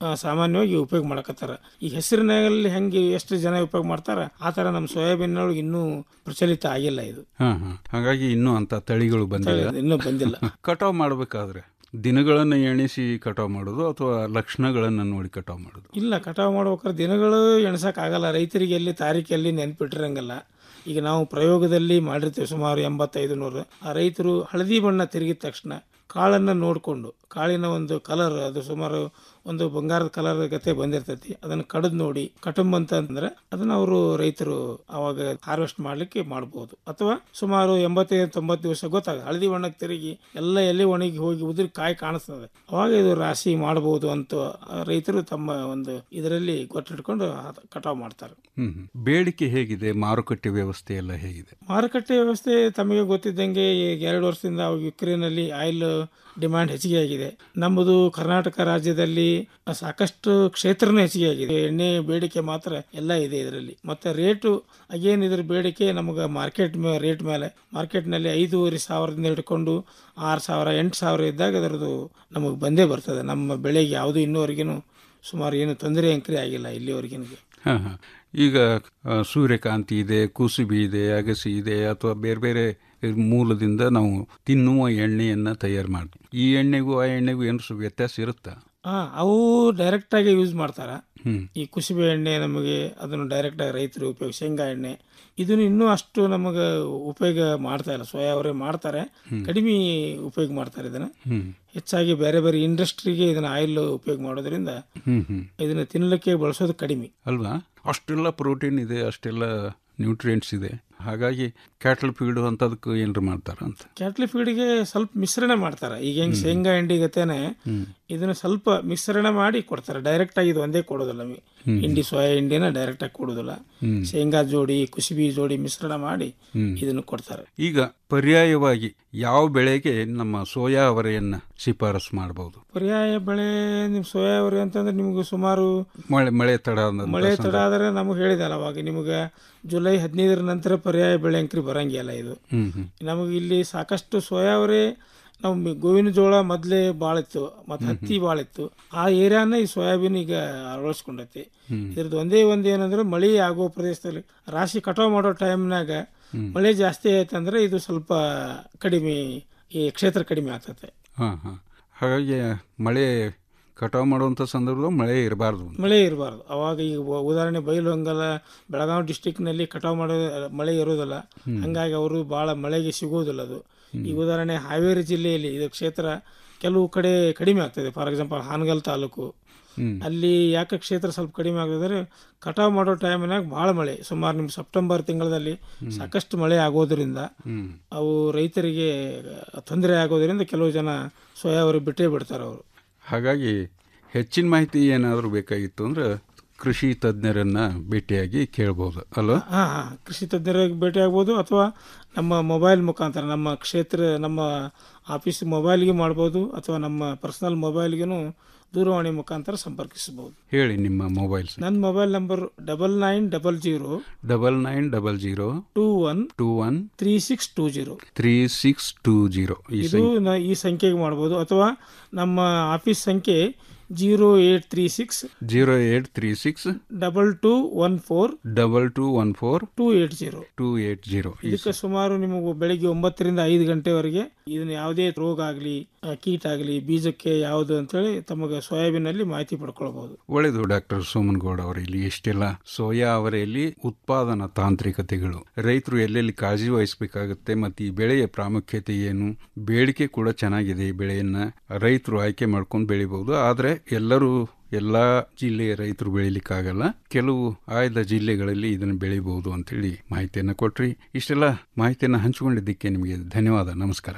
ಆ, ಸಾಮಾನ್ಯವಾಗಿ ಉಪಯೋಗ ಮಾಡಕತ್ತಾರ ಈ ಹೆಸರಿನಲ್ಲಿ ಹೆಂಗೆ ಎಷ್ಟು ಜನ ಉಪಯೋಗ ಮಾಡ್ತಾರ ಆ ಥರ ನಮ್ಮ ಸೋಯಾಬೀನ್ ಒಳಗೆ ಇನ್ನೂ ಪ್ರಚಲಿತ ಆಗಿಲ್ಲ ಇದು ಹಾ ಹಾ ಹಾಗಾಗಿ ಇನ್ನೂ ಅಂತ ತಳಿಗಳು ಬಂದಿಲ್ಲ ಇನ್ನೂ ಬಂದಿಲ್ಲ ಕಟಾವ್ ಮಾಡಬೇಕಾದ್ರೆ ದಿನಗಳನ್ನು ಎಣಿಸಿ ಕಟಾವ್ ಮಾಡೋದು ಅಥವಾ ಲಕ್ಷಣಗಳನ್ನು ನೋಡಿ ಕಟಾವ್ ಮಾಡೋದು ಇಲ್ಲ ಕಟಾವು ಮಾಡ್ಬೇಕಾದ್ರೆ ದಿನಗಳು ಎಣ್ಸಕ್ಕಾಗಲ್ಲ ರೈತರಿಗೆ ಎಲ್ಲಿ ತಾರೀಕಲ್ಲಿ ನೆನ್ಪಿಟ್ಟಿರಂಗಲ್ಲ ಈಗ ನಾವು ಪ್ರಯೋಗದಲ್ಲಿ ಮಾಡಿರ್ತೀವಿ ಸುಮಾರು ಎಂಬತ್ತೈದು ನೂರು ಆ ರೈತರು ಹಳದಿ ಬಣ್ಣ ತಿರುಗಿದ ತಕ್ಷಣ ಕಾಳನ್ನು ನೋಡಿಕೊಂಡು ಕಾಳಿನ ಒಂದು ಕಲರ್ ಅದು ಸುಮಾರು ಒಂದು ಬಂಗಾರದ ಕಲರ್ ಗತೆ ಬಂದಿರ್ತೈತಿ ಅದನ್ನು ಕಡಿದು ನೋಡಿ ಕಟುಂಬ ಅಂತ ಅಂದ್ರೆ ಅದನ್ನ ಅವರು ರೈತರು ಅವಾಗ ಹಾರ್ವೆಸ್ಟ್ ಮಾಡ್ಲಿಕ್ಕೆ ಮಾಡ್ಬೋದು ಅಥವಾ ಸುಮಾರು ಎಂಬತ್ತೈದು ತೊಂಬತ್ತು ದಿವಸ ಗೊತ್ತಾಗ ಹಳದಿ ಬಣ್ಣಕ್ಕೆ ತಿರುಗಿ ಎಲ್ಲ ಎಲೆ ಒಣಗಿ ಹೋಗಿ ಉದುರಿ ಕಾಯಿ ಕಾಣಿಸ್ತದೆ ಅವಾಗ ಇದು ರಾಶಿ ಮಾಡಬಹುದು ಅಂತ ಆ ರೈತರು ತಮ್ಮ ಒಂದು ಇದರಲ್ಲಿ ಗೊತ್ತಿಟ್ಕೊಂಡು ಕಟಾವು ಮಾಡ್ತಾರೆ ಹ್ಮ್ ಹ್ಮ್. ಬೇಡಿಕೆ ಹೇಗಿದೆ ಮಾರುಕಟ್ಟೆ ವ್ಯವಸ್ಥೆ ಎಲ್ಲ ಹೇಗಿದೆ ಮಾರುಕಟ್ಟೆ ವ್ಯವಸ್ಥೆ ತಮಗೆ ಗೊತ್ತಿದ್ದಂಗೆ ಈಗ ಎರಡು ವರ್ಷದಿಂದ ಅವಾಗ ಯುಕ್ರೇನಲ್ಲಿ ಆಯಿಲ್ ಡಿಮ್ಯಾಂಡ್ ಹೆಚ್ಚಿಗೆ ಆಗಿದೆ ನಮ್ಮದು ಕರ್ನಾಟಕ ರಾಜ್ಯದಲ್ಲಿ ಸಾಕಷ್ಟು ಕ್ಷೇತ್ರನೂ ಹೆಚ್ಚಿಗೆ ಆಗಿದೆ ಎಣ್ಣೆ ಬೇಡಿಕೆ ಮಾತ್ರ ಎಲ್ಲ ಇದೆ ಇದರಲ್ಲಿ ಮತ್ತೆ ರೇಟು ಅಗೇನ್ ಇದ್ರ ಬೇಡಿಕೆ ನಮಗೆ ಮಾರ್ಕೆಟ್ ರೇಟ್ ಮೇಲೆ ಮಾರ್ಕೆಟ್ನಲ್ಲಿ ಐದೂವರೆ ಸಾವಿರದಿಂದ ಹಿಡ್ಕೊಂಡು ಆರು ಸಾವಿರ ಎಂಟು ಸಾವಿರ ಇದ್ದಾಗ ಅದರದ್ದು ನಮಗೆ ಬಂದೇ ಬರ್ತದೆ ನಮ್ಮ ಬೆಳೆಗೆ ಯಾವುದು ಇನ್ನೂವರೆಗೂ ಸುಮಾರು ಏನು ತೊಂದರೆ ಅಂಕರಿ ಆಗಿಲ್ಲ ಇಲ್ಲಿವರೆಗಿನ ಹಾ ಹಾ ಈಗ ಆ, ಸೂರ್ಯಕಾಂತಿ ಇದೆ ಕುಸುಬಿ ಇದೆ ಅಗಸಿ ಇದೆ ಅಥವಾ ಬೇರೆ ಬೇರೆ ಮೂಲದಿಂದ ನಾವು ತಿನ್ನುವ ಎಣ್ಣೆಯನ್ನ ತಯಾರು ಮಾಡ್ತೀವಿ ಈ ಎಣ್ಣೆಗೂ ಆ ಎಣ್ಣೆಗೂ ಏನು ಸು- ವ್ಯತ್ಯಾಸ ಇರುತ್ತಾ ಹಾ ಅವು ಡೈರೆಕ್ಟ್ ಆಗಿ ಯೂಸ್ ಮಾಡ್ತಾರ ಹ್ಮ್ ಈ ಕುಸುಬೆ ಎಣ್ಣೆ ನಮಗೆ ಅದನ್ನು ಡೈರೆಕ್ಟ್ ಆಗಿ ರೈತರು ಉಪಯೋಗ ಶೇಂಗಾ ಎಣ್ಣೆ ಇದನ್ನು ಇನ್ನೂ ಅಷ್ಟು ನಮಗೆ ಉಪಯೋಗ ಮಾಡ್ತಾ ಇಲ್ಲ ಸೋಯಾ ಅವರೇ ಮಾಡ್ತಾರೆ ಕಡಿಮೆ ಉಪಯೋಗ ಮಾಡ್ತಾರೆ ಇದನ್ನ ಹ್ಮ್ ಹೆಚ್ಚಾಗಿ ಬೇರೆ ಬೇರೆ ಇಂಡಸ್ಟ್ರಿಗೆ ಇದನ್ನ ಆಯಿಲ್ ಉಪಯೋಗ ಮಾಡೋದ್ರಿಂದ ಹ್ಮ್ ಹ್ಮ್ ಇದನ್ನ ತಿನ್ನಲಿಕ್ಕೆ ಬಳಸೋದು ಕಡಿಮೆ ಅಲ್ವಾ ಅಷ್ಟೆಲ್ಲ ಪ್ರೋಟೀನ್ ಇದೆ ಅಷ್ಟೆಲ್ಲ ನ್ಯೂಟ್ರಿಯೆಂಟ್ಸ್ ಇದೆ ಹಾಗಾಗಿ ಕ್ಯಾಟಲ್ ಫೀಡ್ ಅಂತದಕ್ಕೆ ಏನ್ರ ಮಾಡ್ತಾರ ಅಂತ ಕ್ಯಾಟ್ಲಿ ಫೀಡ್ಗೆ ಸ್ವಲ್ಪ ಮಿಶ್ರಣ ಮಾಡ್ತಾರೆ ಈಗ ಹೆಂಗ್ ಶೇಂಗಾ ಹಿಂಡಿ ಗತೆನೆ ಇದನ್ನ ಸ್ವಲ್ಪ ಮಿಶ್ರಣ ಮಾಡಿ ಕೊಡ್ತಾರೆ ಡೈರೆಕ್ಟ್ ಆಗಿ ಇದು ಒಂದೇ ಕೊಡೋದಿಲ್ಲ ನಮಗೆ ಹ್ಮ್. ಹಿಂಡಿ ಸೋಯಾ ಹಿಂಡಿನ ಡೈರೆಕ್ಟ್ ಆಗಿ ಕೊಡೋದಿಲ್ಲ ಹ್ಮ್. ಶೇಂಗಾ ಜೋಡಿ ಕುಸುಬಿ ಜೋಡಿ ಮಿಶ್ರಣ ಮಾಡಿ ಹ್ಮ್. ಇದನ್ನು ಕೊಡ್ತಾರೆ ಈಗ ಪರ್ಯಾಯವಾಗಿ ಯಾವ ಬೆಳೆಗೆ ನಮ್ಮ ಸೋಯಾ ಅವರೆಯನ್ನ ಶಿಫಾರಸು ಮಾಡಬಹುದು ಪರ್ಯಾಯ ಬೆಳೆ ನಿಮ್ ಸೋಯಾ ಅವರಿ ಅಂತಂದ್ರೆ ನಿಮ್ಗೆ ಸುಮಾರು ಮಳೆ ಮಳೆ ತಡ ಆದಂತ ಮಳೆ ತಡ ಸಂದರ್ಭ. ಆದ್ರೆ ನಮಗೆ ಹೇಳಿದಲ್ಲ ಅವಾಗ ನಿಮ್ಗೆ ಜುಲೈ ಹದಿನೈದರ ನಂತರ ಪರ್ಯಾಯ ಬೆಳೆ ಅಂಕ್ರಿ ಬರಂಗಿಲ್ಲ ಇದು ಹ್ಮ್ ಹ್ಮ್ ನಮಗೆ ಇಲ್ಲಿ ಸಾಕಷ್ಟು ಸೋಯಾ ಅವರೇ ನಾವು ಮಿ- ಗೋವಿನ ಜೋಳ ಮೊದಲೇ ಭಾಳ ಇತ್ತು ಮತ್ತು ಹತ್ತಿ ಭಾಳ ಇತ್ತು ಆ ಏರಿಯಾನ ಈ ಸೋಯಾಬೀನ್ ಈಗ ಅಳವಡಿಸ್ಕೊಂಡೈತಿ ಹ್ಮ್. ಇದ್ರದ್ದು ಒಂದೇ ಒಂದು ಏನಂದ್ರೆ ಮಳೆ ಆಗೋ ಪ್ರದೇಶದಲ್ಲಿ ರಾಶಿ ಕಟಾವು ಮಾಡೋ ಟೈಮ್ನಾಗ ಹ್ಮ್. ಮಳೆ ಜಾಸ್ತಿ ಆಯ್ತಂದ್ರೆ ಇದು ಸ್ವಲ್ಪ ಕಡಿಮೆ ಈ ಕ್ಷೇತ್ರ ಕಡಿಮೆ ಆಗ್ತದೆ ಹಾ ಹಾ ಹಾಗಾಗಿ ಮಳೆ ಕಟಾವು ಮಾಡುವಂತ ಸಂದರ್ಭದಲ್ಲಿ ಮಳೆ ಇರಬಾರ್ದು ಮಳೆ ಇರಬಾರ್ದು ಅವಾಗ ಈಗ ಉ- ಉದಾಹರಣೆ ಬೈಲಹೊಂಗಲ ಬೆಳಗಾವಿ ಡಿಸ್ಟಿಕ್ನಲ್ಲಿ ಕಟಾವು ಮಾಡೋ ಮಳೆ ಇರೋದಿಲ್ಲ ಹ್ಮ್. ಹಂಗಾಗಿ ಅವರು ಭಾಳ ಮಳೆಗೆ ಸಿಗೋದಿಲ್ಲ ಅದು ಈಗ ಉದಾಹರಣೆ ಹಾವೇರಿ ಜಿಲ್ಲೆಯಲ್ಲಿ ಇದು ಕ್ಷೇತ್ರ ಕೆಲವು ಕಡೆ ಕಡಿಮೆ ಆಗ್ತದೆ ಫಾರ್ ಎಕ್ಸಾಂಪಲ್ ಹಾನಗಲ್ ತಾಲೂಕು ಹ್ಮ್. ಅಲ್ಲಿ ಯಾಕೆ ಕ್ಷೇತ್ರ ಸ್ವಲ್ಪ ಕಡಿಮೆ ಆಗ್ತದೆ ಕಟಾವು ಮಾಡೋ ಟೈಮ್ನಾಗ ಭಾಳ ಮಳೆ ಸುಮಾರು ನಿಮ್ಮ ಸೆಪ್ಟೆಂಬರ್ ತಿಂಗಳಲ್ಲಿ ಸಾಕಷ್ಟು ಮಳೆ ಆಗೋದ್ರಿಂದ ಹ್ಮ್ ಅವು ರೈತರಿಗೆ ತೊಂದರೆ ಆಗೋದ್ರಿಂದ ಕೆಲವು ಜನ ಸೋಯಾವರಿ ಬಿಟ್ಟೇ ಬಿಡ್ತಾರೆ ಅವರು ಹಾಗಾಗಿ ಹೆಚ್ಚಿನ ಮಾಹಿತಿ ಏನಾದರೂ ಬೇಕಾಗಿತ್ತು ಅಂದ್ರೆ ಕೃಷಿ ತಜ್ಞರನ್ನ ಭೇಟಿಯಾಗಿ ಕೇಳ್ಬೋದು ಅಲ್ವಾ ಹಾಂ ಹಾಂ ಕೃಷಿ ತಜ್ಞರಿಗೆ ಭೇಟಿ ಆಗ್ಬೋದು ಅಥವಾ ನಮ್ಮ ಮೊಬೈಲ್ ಮುಖಾಂತರ ನಮ್ಮ ಕ್ಷೇತ್ರ ನಮ್ಮ ಆಫೀಸ್ ಮೊಬೈಲ್ಗೆ ಮಾಡ್ಬೋದು ಅಥವಾ ನಮ್ಮ ಪರ್ಸನಲ್ ಮೊಬೈಲ್ಗೂ ದೂರವಾಣಿ ಮುಖಾಂತರ ಸಂಪರ್ಕಿಸಬಹುದು ಹೇಳಿ ನಿಮ್ಮ ಮೊಬೈಲ್ ನನ್ನ mobile number double nine double zero double nine double zero two one two one three six two zero three six two zero ಈ ಇದು ಸಂಖ್ಯೆ ನ- ಈ ಸಂಖ್ಯೆಗೆ ಮಾಡ್ಬೋದು ಅಥವಾ ನಮ್ಮ ಆಫೀಸ್ ಸಂಖ್ಯೆ zero eight three six zero eight three six double two one four double two one four two eight zero two eight zero ಇದಕ್ಕೆ ಸುಮಾರು ನಿಮಗೆ ಬೆಳಿಗ್ಗೆ ಒಂಬತ್ತರಿಂದ ಐದು ಗಂಟೆವರೆಗೆ ಇದನ್ನ ಯಾವುದೇ ರೋಗ ಆಗಲಿ ಕೀಟ ಆಗಲಿ ಬೀಜಕ್ಕೆ ಯಾವುದು ಅಂತೇಳಿ ತಮಗೆ ಸೋಯಾಬೀನಲ್ಲಿ ಮಾಹಿತಿ ಪಡ್ಕೊಳ್ಬಹುದು ಒಳ್ಳೆಯದು ಡಾಕ್ಟರ್ ಸೋಮನಗೌಡ ಅವರು ಇಲ್ಲಿ ಎಷ್ಟೆಲ್ಲ ಸೋಯಾ ಅವರೆಯಲ್ಲಿ ಉತ್ಪಾದನಾ ತಾಂತ್ರಿಕತೆಗಳು ರೈತರು ಎಲ್ಲೆಲ್ಲಿ ಕಾಳಜಿ ವಹಿಸಬೇಕಾಗುತ್ತೆ ಮತ್ತು ಈ ಬೆಳೆಯ ಪ್ರಾಮುಖ್ಯತೆ ಏನು ಬೇಡಿಕೆ ಕೂಡ ಚೆನ್ನಾಗಿದೆ ಈ ಬೆಳೆಯನ್ನ ರೈತರು ಆಯ್ಕೆ ಮಾಡ್ಕೊಂಡು ಬೆಳಿಬಹುದು ಆದರೆ ಎಲ್ಲರೂ ಎಲ್ಲ ಜಿಲ್ಲೆಯ ರೈತರು ಬೆಳಿಲಿಕ್ಕಾಗಲ್ಲ ಕೆಲವು ಆಯ್ದ ಜಿಲ್ಲೆಗಳಲ್ಲಿ ಇದನ್ನು ಬೆಳಿಬಹುದು ಅಂತೇಳಿ ಮಾಹಿತಿಯನ್ನು ಕೊಟ್ರಿ ಇಷ್ಟೆಲ್ಲ ಮಾಹಿತಿಯನ್ನು ಹಂಚಿಕೊಂಡಿದ್ದಕ್ಕೆ ನಿಮಗೆ ಧನ್ಯವಾದ ನಮಸ್ಕಾರ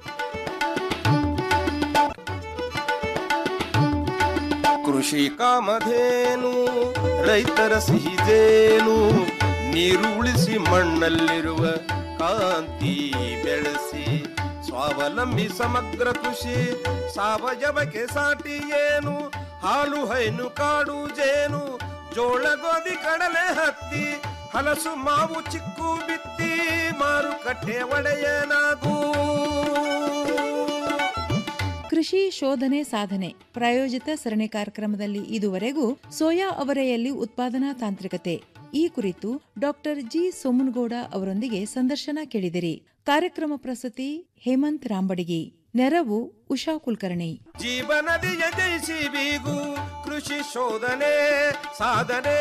ಕೃಷಿ ಕಾಮಧೇನು ರೈತರ ಸಿಹಿದೇನು ನೀರು ಉಳಿಸಿ ಮಣ್ಣಲ್ಲಿರುವ ಕಾಂತಿ ಬೆಳೆಸಿ ಸ್ವಾವಲಂಬಿ ಸಮಗ್ರ ಕೃಷಿ ಸಾವಯವಕ್ಕೆ ಸಾಟಿ ಏನು ಹಾಲು ಹೈನು ಕಾಡು ಜೇನು ಜೋಳ ಗೋಧಿ ಕಡಲೆ ಹತ್ತಿ ಹಲಸು ಮಾವು ಚಿಕ್ಕು ಬಿತ್ತಿ ಮಾರುಕಟ್ಟೆ ಒಡೆಯನಾಗೂ ಕೃಷಿ ಶೋಧನೆ ಸಾಧನೆ ಪ್ರಾಯೋಜಿತ ಸರಣಿ ಕಾರ್ಯಕ್ರಮದಲ್ಲಿ ಇದುವರೆಗೂ ಸೋಯಾ ಅವರೆಯಲ್ಲಿ ಉತ್ಪಾದನಾ ತಾಂತ್ರಿಕತೆ ಈ ಕುರಿತು ಡಾಕ್ಟರ್ ಜಿ ಸೋಮನಗೌಡ ಅವರೊಂದಿಗೆ ಸಂದರ್ಶನ ಕೇಳಿದಿರಿ ಕಾರ್ಯಕ್ರಮ ಪ್ರಸ್ತುತಿ ಹೇಮಂತ್ ರಾಂಬಡಿಗಿ ನೆರವು ಉಷಾ ಕುಲಕರ್ಣಿ ಜೀವನದಿಯ ಜಯಿಸಿ ಬೀಗು ಕೃಷಿ ಶೋಧನೆ ಸಾಧನೆ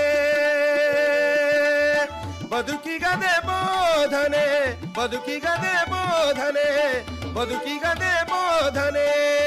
ಬದುಕಿಗದೆ ಬೋಧನೆ ಬದುಕಿಗದೆ ಬೋಧನೆ ಬದುಕಿಗದೆ ಬೋಧನೆ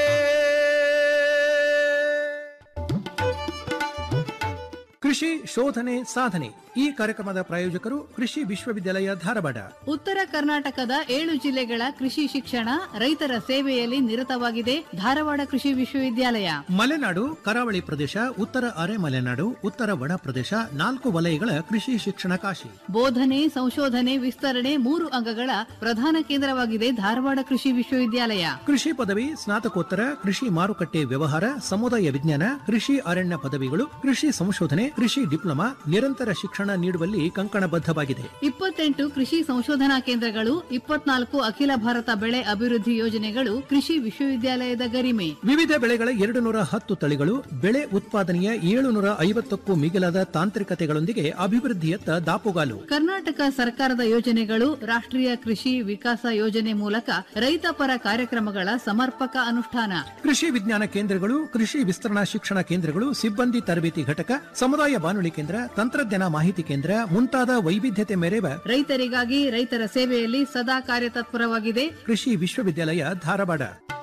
ಕೃಷಿ ಶೋಧನೆ ಸಾಧನೆ ಈ ಕಾರ್ಯಕ್ರಮದ ಪ್ರಾಯೋಜಕರು ಕೃಷಿ ವಿಶ್ವವಿದ್ಯಾಲಯ ಧಾರವಾಡ ಉತ್ತರ ಕರ್ನಾಟಕದ ಏಳು ಜಿಲ್ಲೆಗಳ ಕೃಷಿ ಶಿಕ್ಷಣ ರೈತರ ಸೇವೆಯಲ್ಲಿ ನಿರತವಾಗಿದೆ ಧಾರವಾಡ ಕೃಷಿ ವಿಶ್ವವಿದ್ಯಾಲಯ ಮಲೆನಾಡು ಕರಾವಳಿ ಪ್ರದೇಶ ಉತ್ತರ ಅರೆ ಮಲೆನಾಡು ಉತ್ತರ ಒಣ ಪ್ರದೇಶ ನಾಲ್ಕು ವಲಯಗಳ ಕೃಷಿ ಶಿಕ್ಷಣ ಕಾಶಿ ಬೋಧನೆ ಸಂಶೋಧನೆ ವಿಸ್ತರಣೆ ಮೂರು ಅಂಗಗಳ ಪ್ರಧಾನ ಕೇಂದ್ರವಾಗಿದೆ ಧಾರವಾಡ ಕೃಷಿ ವಿಶ್ವವಿದ್ಯಾಲಯ ಕೃಷಿ ಪದವಿ ಸ್ನಾತಕೋತ್ತರ ಕೃಷಿ ಮಾರುಕಟ್ಟೆ ವ್ಯವಹಾರ ಸಮುದಾಯ ವಿಜ್ಞಾನ ಕೃಷಿ ಅರಣ್ಯ ಪದವಿಗಳು ಕೃಷಿ ಸಂಶೋಧನೆ ಕೃಷಿ ಡಿಪ್ಲೊಮಾ ನಿರಂತರ ಶಿಕ್ಷಣ ನೀಡುವಲ್ಲಿ ಕಂಕಣಬದ್ಧವಾಗಿದೆ ಇಪ್ಪತ್ತೆಂಟು ಕೃಷಿ ಸಂಶೋಧನಾ ಕೇಂದ್ರಗಳು ಇಪ್ಪತ್ನಾಲ್ಕು ಅಖಿಲ ಭಾರತ ಬೆಳೆ ಅಭಿವೃದ್ಧಿ ಯೋಜನೆಗಳು ಕೃಷಿ ವಿಶ್ವವಿದ್ಯಾಲಯದ ಗರಿಮೆ ವಿವಿಧ ಬೆಳೆಗಳ ಎರಡು ನೂರ ಹತ್ತು ತಳಿಗಳು ಬೆಳೆ ಉತ್ಪಾದನೆಯ ಏಳುನೂರ ಐವತ್ತಕ್ಕೂ ಮಿಗಿಲಾದ ತಾಂತ್ರಿಕತೆಗಳೊಂದಿಗೆ ಅಭಿವೃದ್ಧಿಯತ್ತ ದಾಪುಗಾಲು ಕರ್ನಾಟಕ ಸರ್ಕಾರದ ಯೋಜನೆಗಳು ರಾಷ್ಟ್ರೀಯ ಕೃಷಿ ವಿಕಾಸ ಯೋಜನೆ ಮೂಲಕ ರೈತ ಪರ ಕಾರ್ಯಕ್ರಮಗಳ ಸಮರ್ಪಕ ಅನುಷ್ಠಾನ ಕೃಷಿ ವಿಜ್ಞಾನ ಕೇಂದ್ರಗಳು ಕೃಷಿ ವಿಸ್ತರಣಾ ಶಿಕ್ಷಣ ಕೇಂದ್ರಗಳು ಸಿಬ್ಬಂದಿ ತರಬೇತಿ ಘಟಕ ಸಮುದಾಯ ಬಾನುಲಿ ಕೇಂದ್ರ ತಂತ್ರಜ್ಞಾನ ಮಾಹಿತಿ ಕೇಂದ್ರ ಮುಂತಾದ ವೈವಿಧ್ಯತೆ ಮೆರೆವ ರೈತರಿಗಾಗಿ ರೈತರ ಸೇವೆಯಲ್ಲಿ ಸದಾ ಕಾರ್ಯತತ್ಪರವಾಗಿದೆ ಕೃಷಿ ವಿಶ್ವವಿದ್ಯಾಲಯ ಧಾರವಾಡ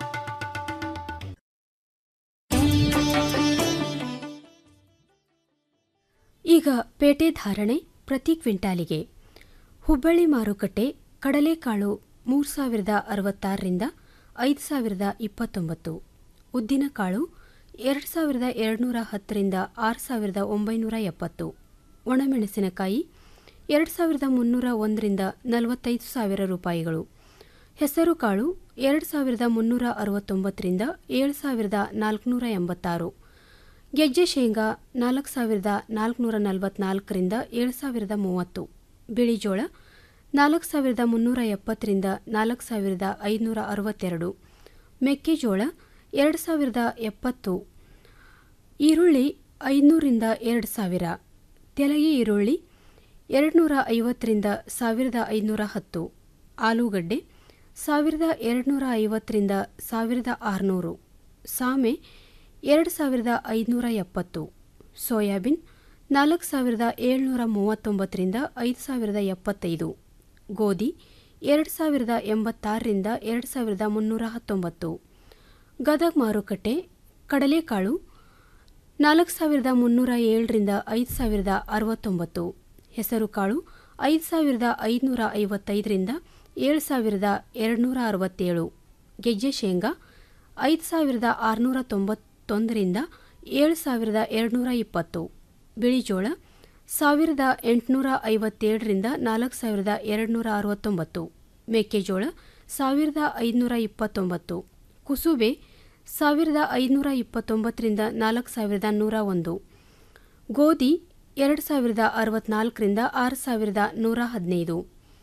ಈಗ ಪೇಟೆ ಧಾರಣೆ ಪ್ರತಿ ಕ್ವಿಂಟಾಲಿಗೆ ಹುಬ್ಬಳ್ಳಿ ಮಾರುಕಟ್ಟೆ ಕಡಲೆಕಾಳು ಮೂರು ಸಾವಿರದ ಅರವತ್ತಾರರಿಂದ ಐದು ಸಾವಿರದ ಇಪ್ಪತ್ತೊಂಬತ್ತು ಉದ್ದಿನಕಾಳು ಎರಡು ಸಾವಿರದ ಎರಡುನೂರ ಹತ್ತರಿಂದ ಆರು ಸಾವಿರದ ಒಂಬೈನೂರ ಎಪ್ಪತ್ತು ಒಣಮೆಣಸಿನಕಾಯಿ ಎರಡು ಸಾವಿರದ ಮುನ್ನೂರ ಒಂದರಿಂದ ನಲವತ್ತೈದು ಸಾವಿರ ರೂಪಾಯಿಗಳು ಹೆಸರುಕಾಳು ಎರಡು ಸಾವಿರದ ಮುನ್ನೂರ ಅರವತ್ತೊಂಬತ್ತರಿಂದ ಏಳು ಸಾವಿರದ ನಾಲ್ಕುನೂರ ಎಂಬತ್ತಾರು ಗೆಜ್ಜೆ ಶೇಂಗಾ ನಾಲ್ಕು ಸಾವಿರದ ನಾಲ್ಕುನೂರ ನಲವತ್ನಾಲ್ಕರಿಂದ ಏಳು ಸಾವಿರದ ಮೂವತ್ತು ಬಿಳಿಜೋಳ ನಾಲ್ಕು ಸಾವಿರದ ಮುನ್ನೂರ ಎಪ್ಪತ್ತರಿಂದ ನಾಲ್ಕು ಸಾವಿರದ ಐದುನೂರ ಅರವತ್ತೆರಡು ಮೆಕ್ಕೆಜೋಳ ಎರಡು ಸಾವಿರದ ಎಪ್ಪತ್ತು ಈರುಳ್ಳಿ ಐನೂರಿಂದ ಎರಡು ಸಾವಿರ ತೆಲಗಿ ಈರುಳ್ಳಿ ಎರಡುನೂರ ಐವತ್ತರಿಂದ ಸಾವಿರದ ಐನೂರ ಹತ್ತು ಆಲೂಗಡ್ಡೆ ಸಾವಿರದ ಎರಡುನೂರ ಐವತ್ತರಿಂದ ಸಾವಿರದ ಆರುನೂರು ಸಾಮೆ ಎರಡು ಸಾವಿರದ ಐದುನೂರ ಎಪ್ಪತ್ತು ಸೋಯಾಬೀನ್ ನಾಲ್ಕು ಸಾವಿರದ ಏಳ್ನೂರ ಮೂವತ್ತೊಂಬತ್ತರಿಂದ ಐದು ಸಾವಿರದ ಎಪ್ಪತ್ತೈದು ಗೋಧಿ ಎರಡು ಸಾವಿರದ ಎಂಬತ್ತಾರರಿಂದ ಎರಡು ಸಾವಿರದ ಮುನ್ನೂರ ಹತ್ತೊಂಬತ್ತು ಗದಗ ಮಾರುಕಟ್ಟೆ ಕಡಲೆಕಾಳು ನಾಲ್ಕು ಸಾವಿರದ ಮುನ್ನೂರ ಏಳರಿಂದ ಐದು ಸಾವಿರದ ಅರವತ್ತೊಂಬತ್ತು ಹೆಸರುಕಾಳು ಐದು ಸಾವಿರದ ಐದುನೂರ ಐವತ್ತೈದರಿಂದ ಏಳು ಸಾವಿರದ ಎರಡುನೂರ ಅರವತ್ತೇಳು ಗೆಜ್ಜೆ ಶೇಂಗಾ ಐದು ಸಾವಿರದ ಆರುನೂರ ತೊಂಬತ್ತೊಂದರಿಂದ ಏಳು ಸಾವಿರದ ಎರಡುನೂರ ಇಪ್ಪತ್ತು ಬಿಳಿಜೋಳ ಸಾವಿರದ ಎಂಟುನೂರ ಐವತ್ತೇಳರಿಂದ ನಾಲ್ಕು ಸಾವಿರದ ಎರಡುನೂರ ಅರವತ್ತೊಂಬತ್ತು ಮೆಕ್ಕೆಜೋಳ ಸಾವಿರದ ಐದುನೂರ ಇಪ್ಪತ್ತೊಂಬತ್ತು ಕುಸುಬೆ ಸಾವಿರದ ಐದುನೂರ ಇಪ್ಪತ್ತೊಂಬತ್ತರಿಂದ ನಾಲ್ಕು ಸಾವಿರದ ನೂರ ಒಂದು ಗೋಧಿ ಎರಡು ಸಾವಿರದ ಅರವತ್ನಾಲ್ಕರಿಂದ ಆರು ಸಾವಿರದ ನೂರ ಹದಿನೈದು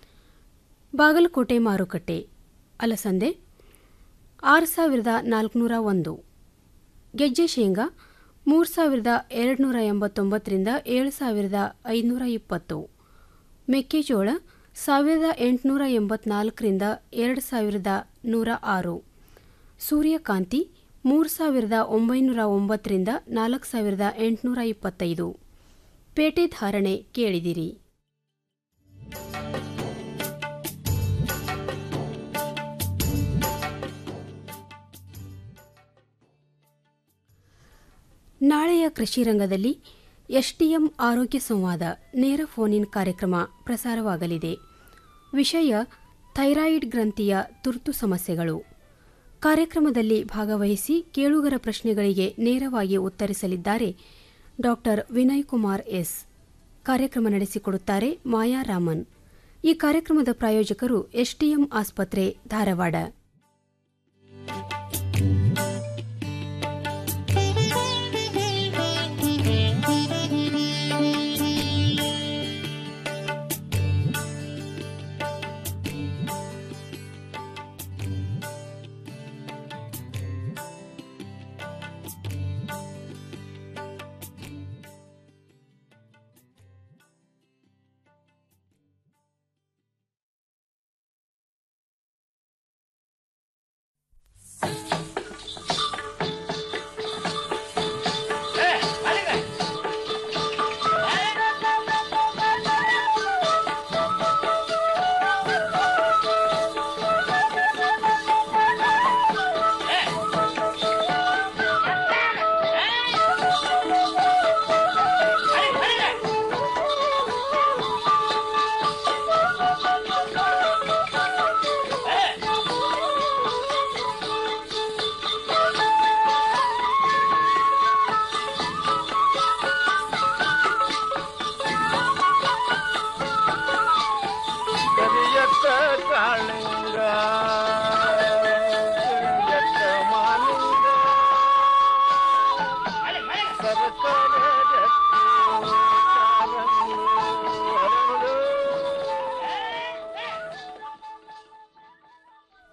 ಬಾಗಲಕೋಟೆ ಮಾರುಕಟ್ಟೆ ಅಲಸಂದೆ ಆರು ಸಾವಿರದ ನಾಲ್ಕುನೂರ ಒಂದು ಗೆಜ್ಜೆ ಶೇಂಗಾ ಮೂರು ಸಾವಿರದ ಎರಡುನೂರ ಎಂಬತ್ತೊಂಬತ್ತರಿಂದ ಏಳು ಸಾವಿರದ ಐನೂರ ಇಪ್ಪತ್ತು ಮೆಕ್ಕೆಜೋಳ ಸಾವಿರದ ಎಂಟುನೂರ ಎಂಬತ್ನಾಲ್ಕರಿಂದ ಎರಡು ಸಾವಿರದ ನೂರ ಆರು ಸೂರ್ಯಕಾಂತಿ ಮೂರು ಸಾವಿರದ ಒಂಬೈನೂರ ಒಂಬತ್ತರಿಂದ ನಾಲ್ಕು ಸಾವಿರದ ಎಂಟುನೂರ ಇಪ್ಪತ್ತೈದು ಪೇಟೆ ಧಾರಣೆ ಕೇಳಿದಿರಿ ನಾಳೆಯ ಕೃಷಿ ರಂಗದಲ್ಲಿ ಎಸ್ಟಿಎಂ ಆರೋಗ್ಯ ಸಂವಾದ ನೇರ ಫೋನ್ ಇನ್ ಕಾರ್ಯಕ್ರಮ ಪ್ರಸಾರವಾಗಲಿದೆ ವಿಷಯ ಥೈರಾಯಿಡ್ ಗ್ರಂಥಿಯ ತುರ್ತು ಸಮಸ್ಯೆಗಳು ಕಾರ್ಯಕ್ರಮದಲ್ಲಿ ಭಾಗವಹಿಸಿ ಕೇಳುಗರ ಪ್ರಶ್ನೆಗಳಿಗೆ ನೇರವಾಗಿ ಉತ್ತರಿಸಲಿದ್ದಾರೆ ಡಾಕ್ಟರ್ ವಿನಯ್ ಕುಮಾರ್ ಎಸ್ ಕಾರ್ಯಕ್ರಮ ನಡೆಸಿಕೊಡುತ್ತಾರೆ ಮಾಯಾ ರಾಮನ್ ಈ ಕಾರ್ಯಕ್ರಮದ ಪ್ರಾಯೋಜಕರು ಎಸ್ಟಿಎಂ ಆಸ್ಪತ್ರೆ ಧಾರವಾಡ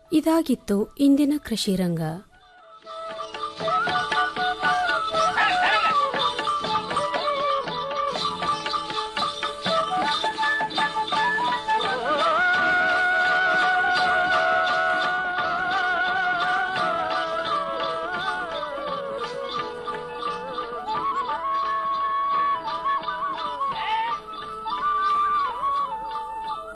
ಇದಾಗಿತ್ತು ಇಂದಿನ ಕೃಷಿ ರಂಗ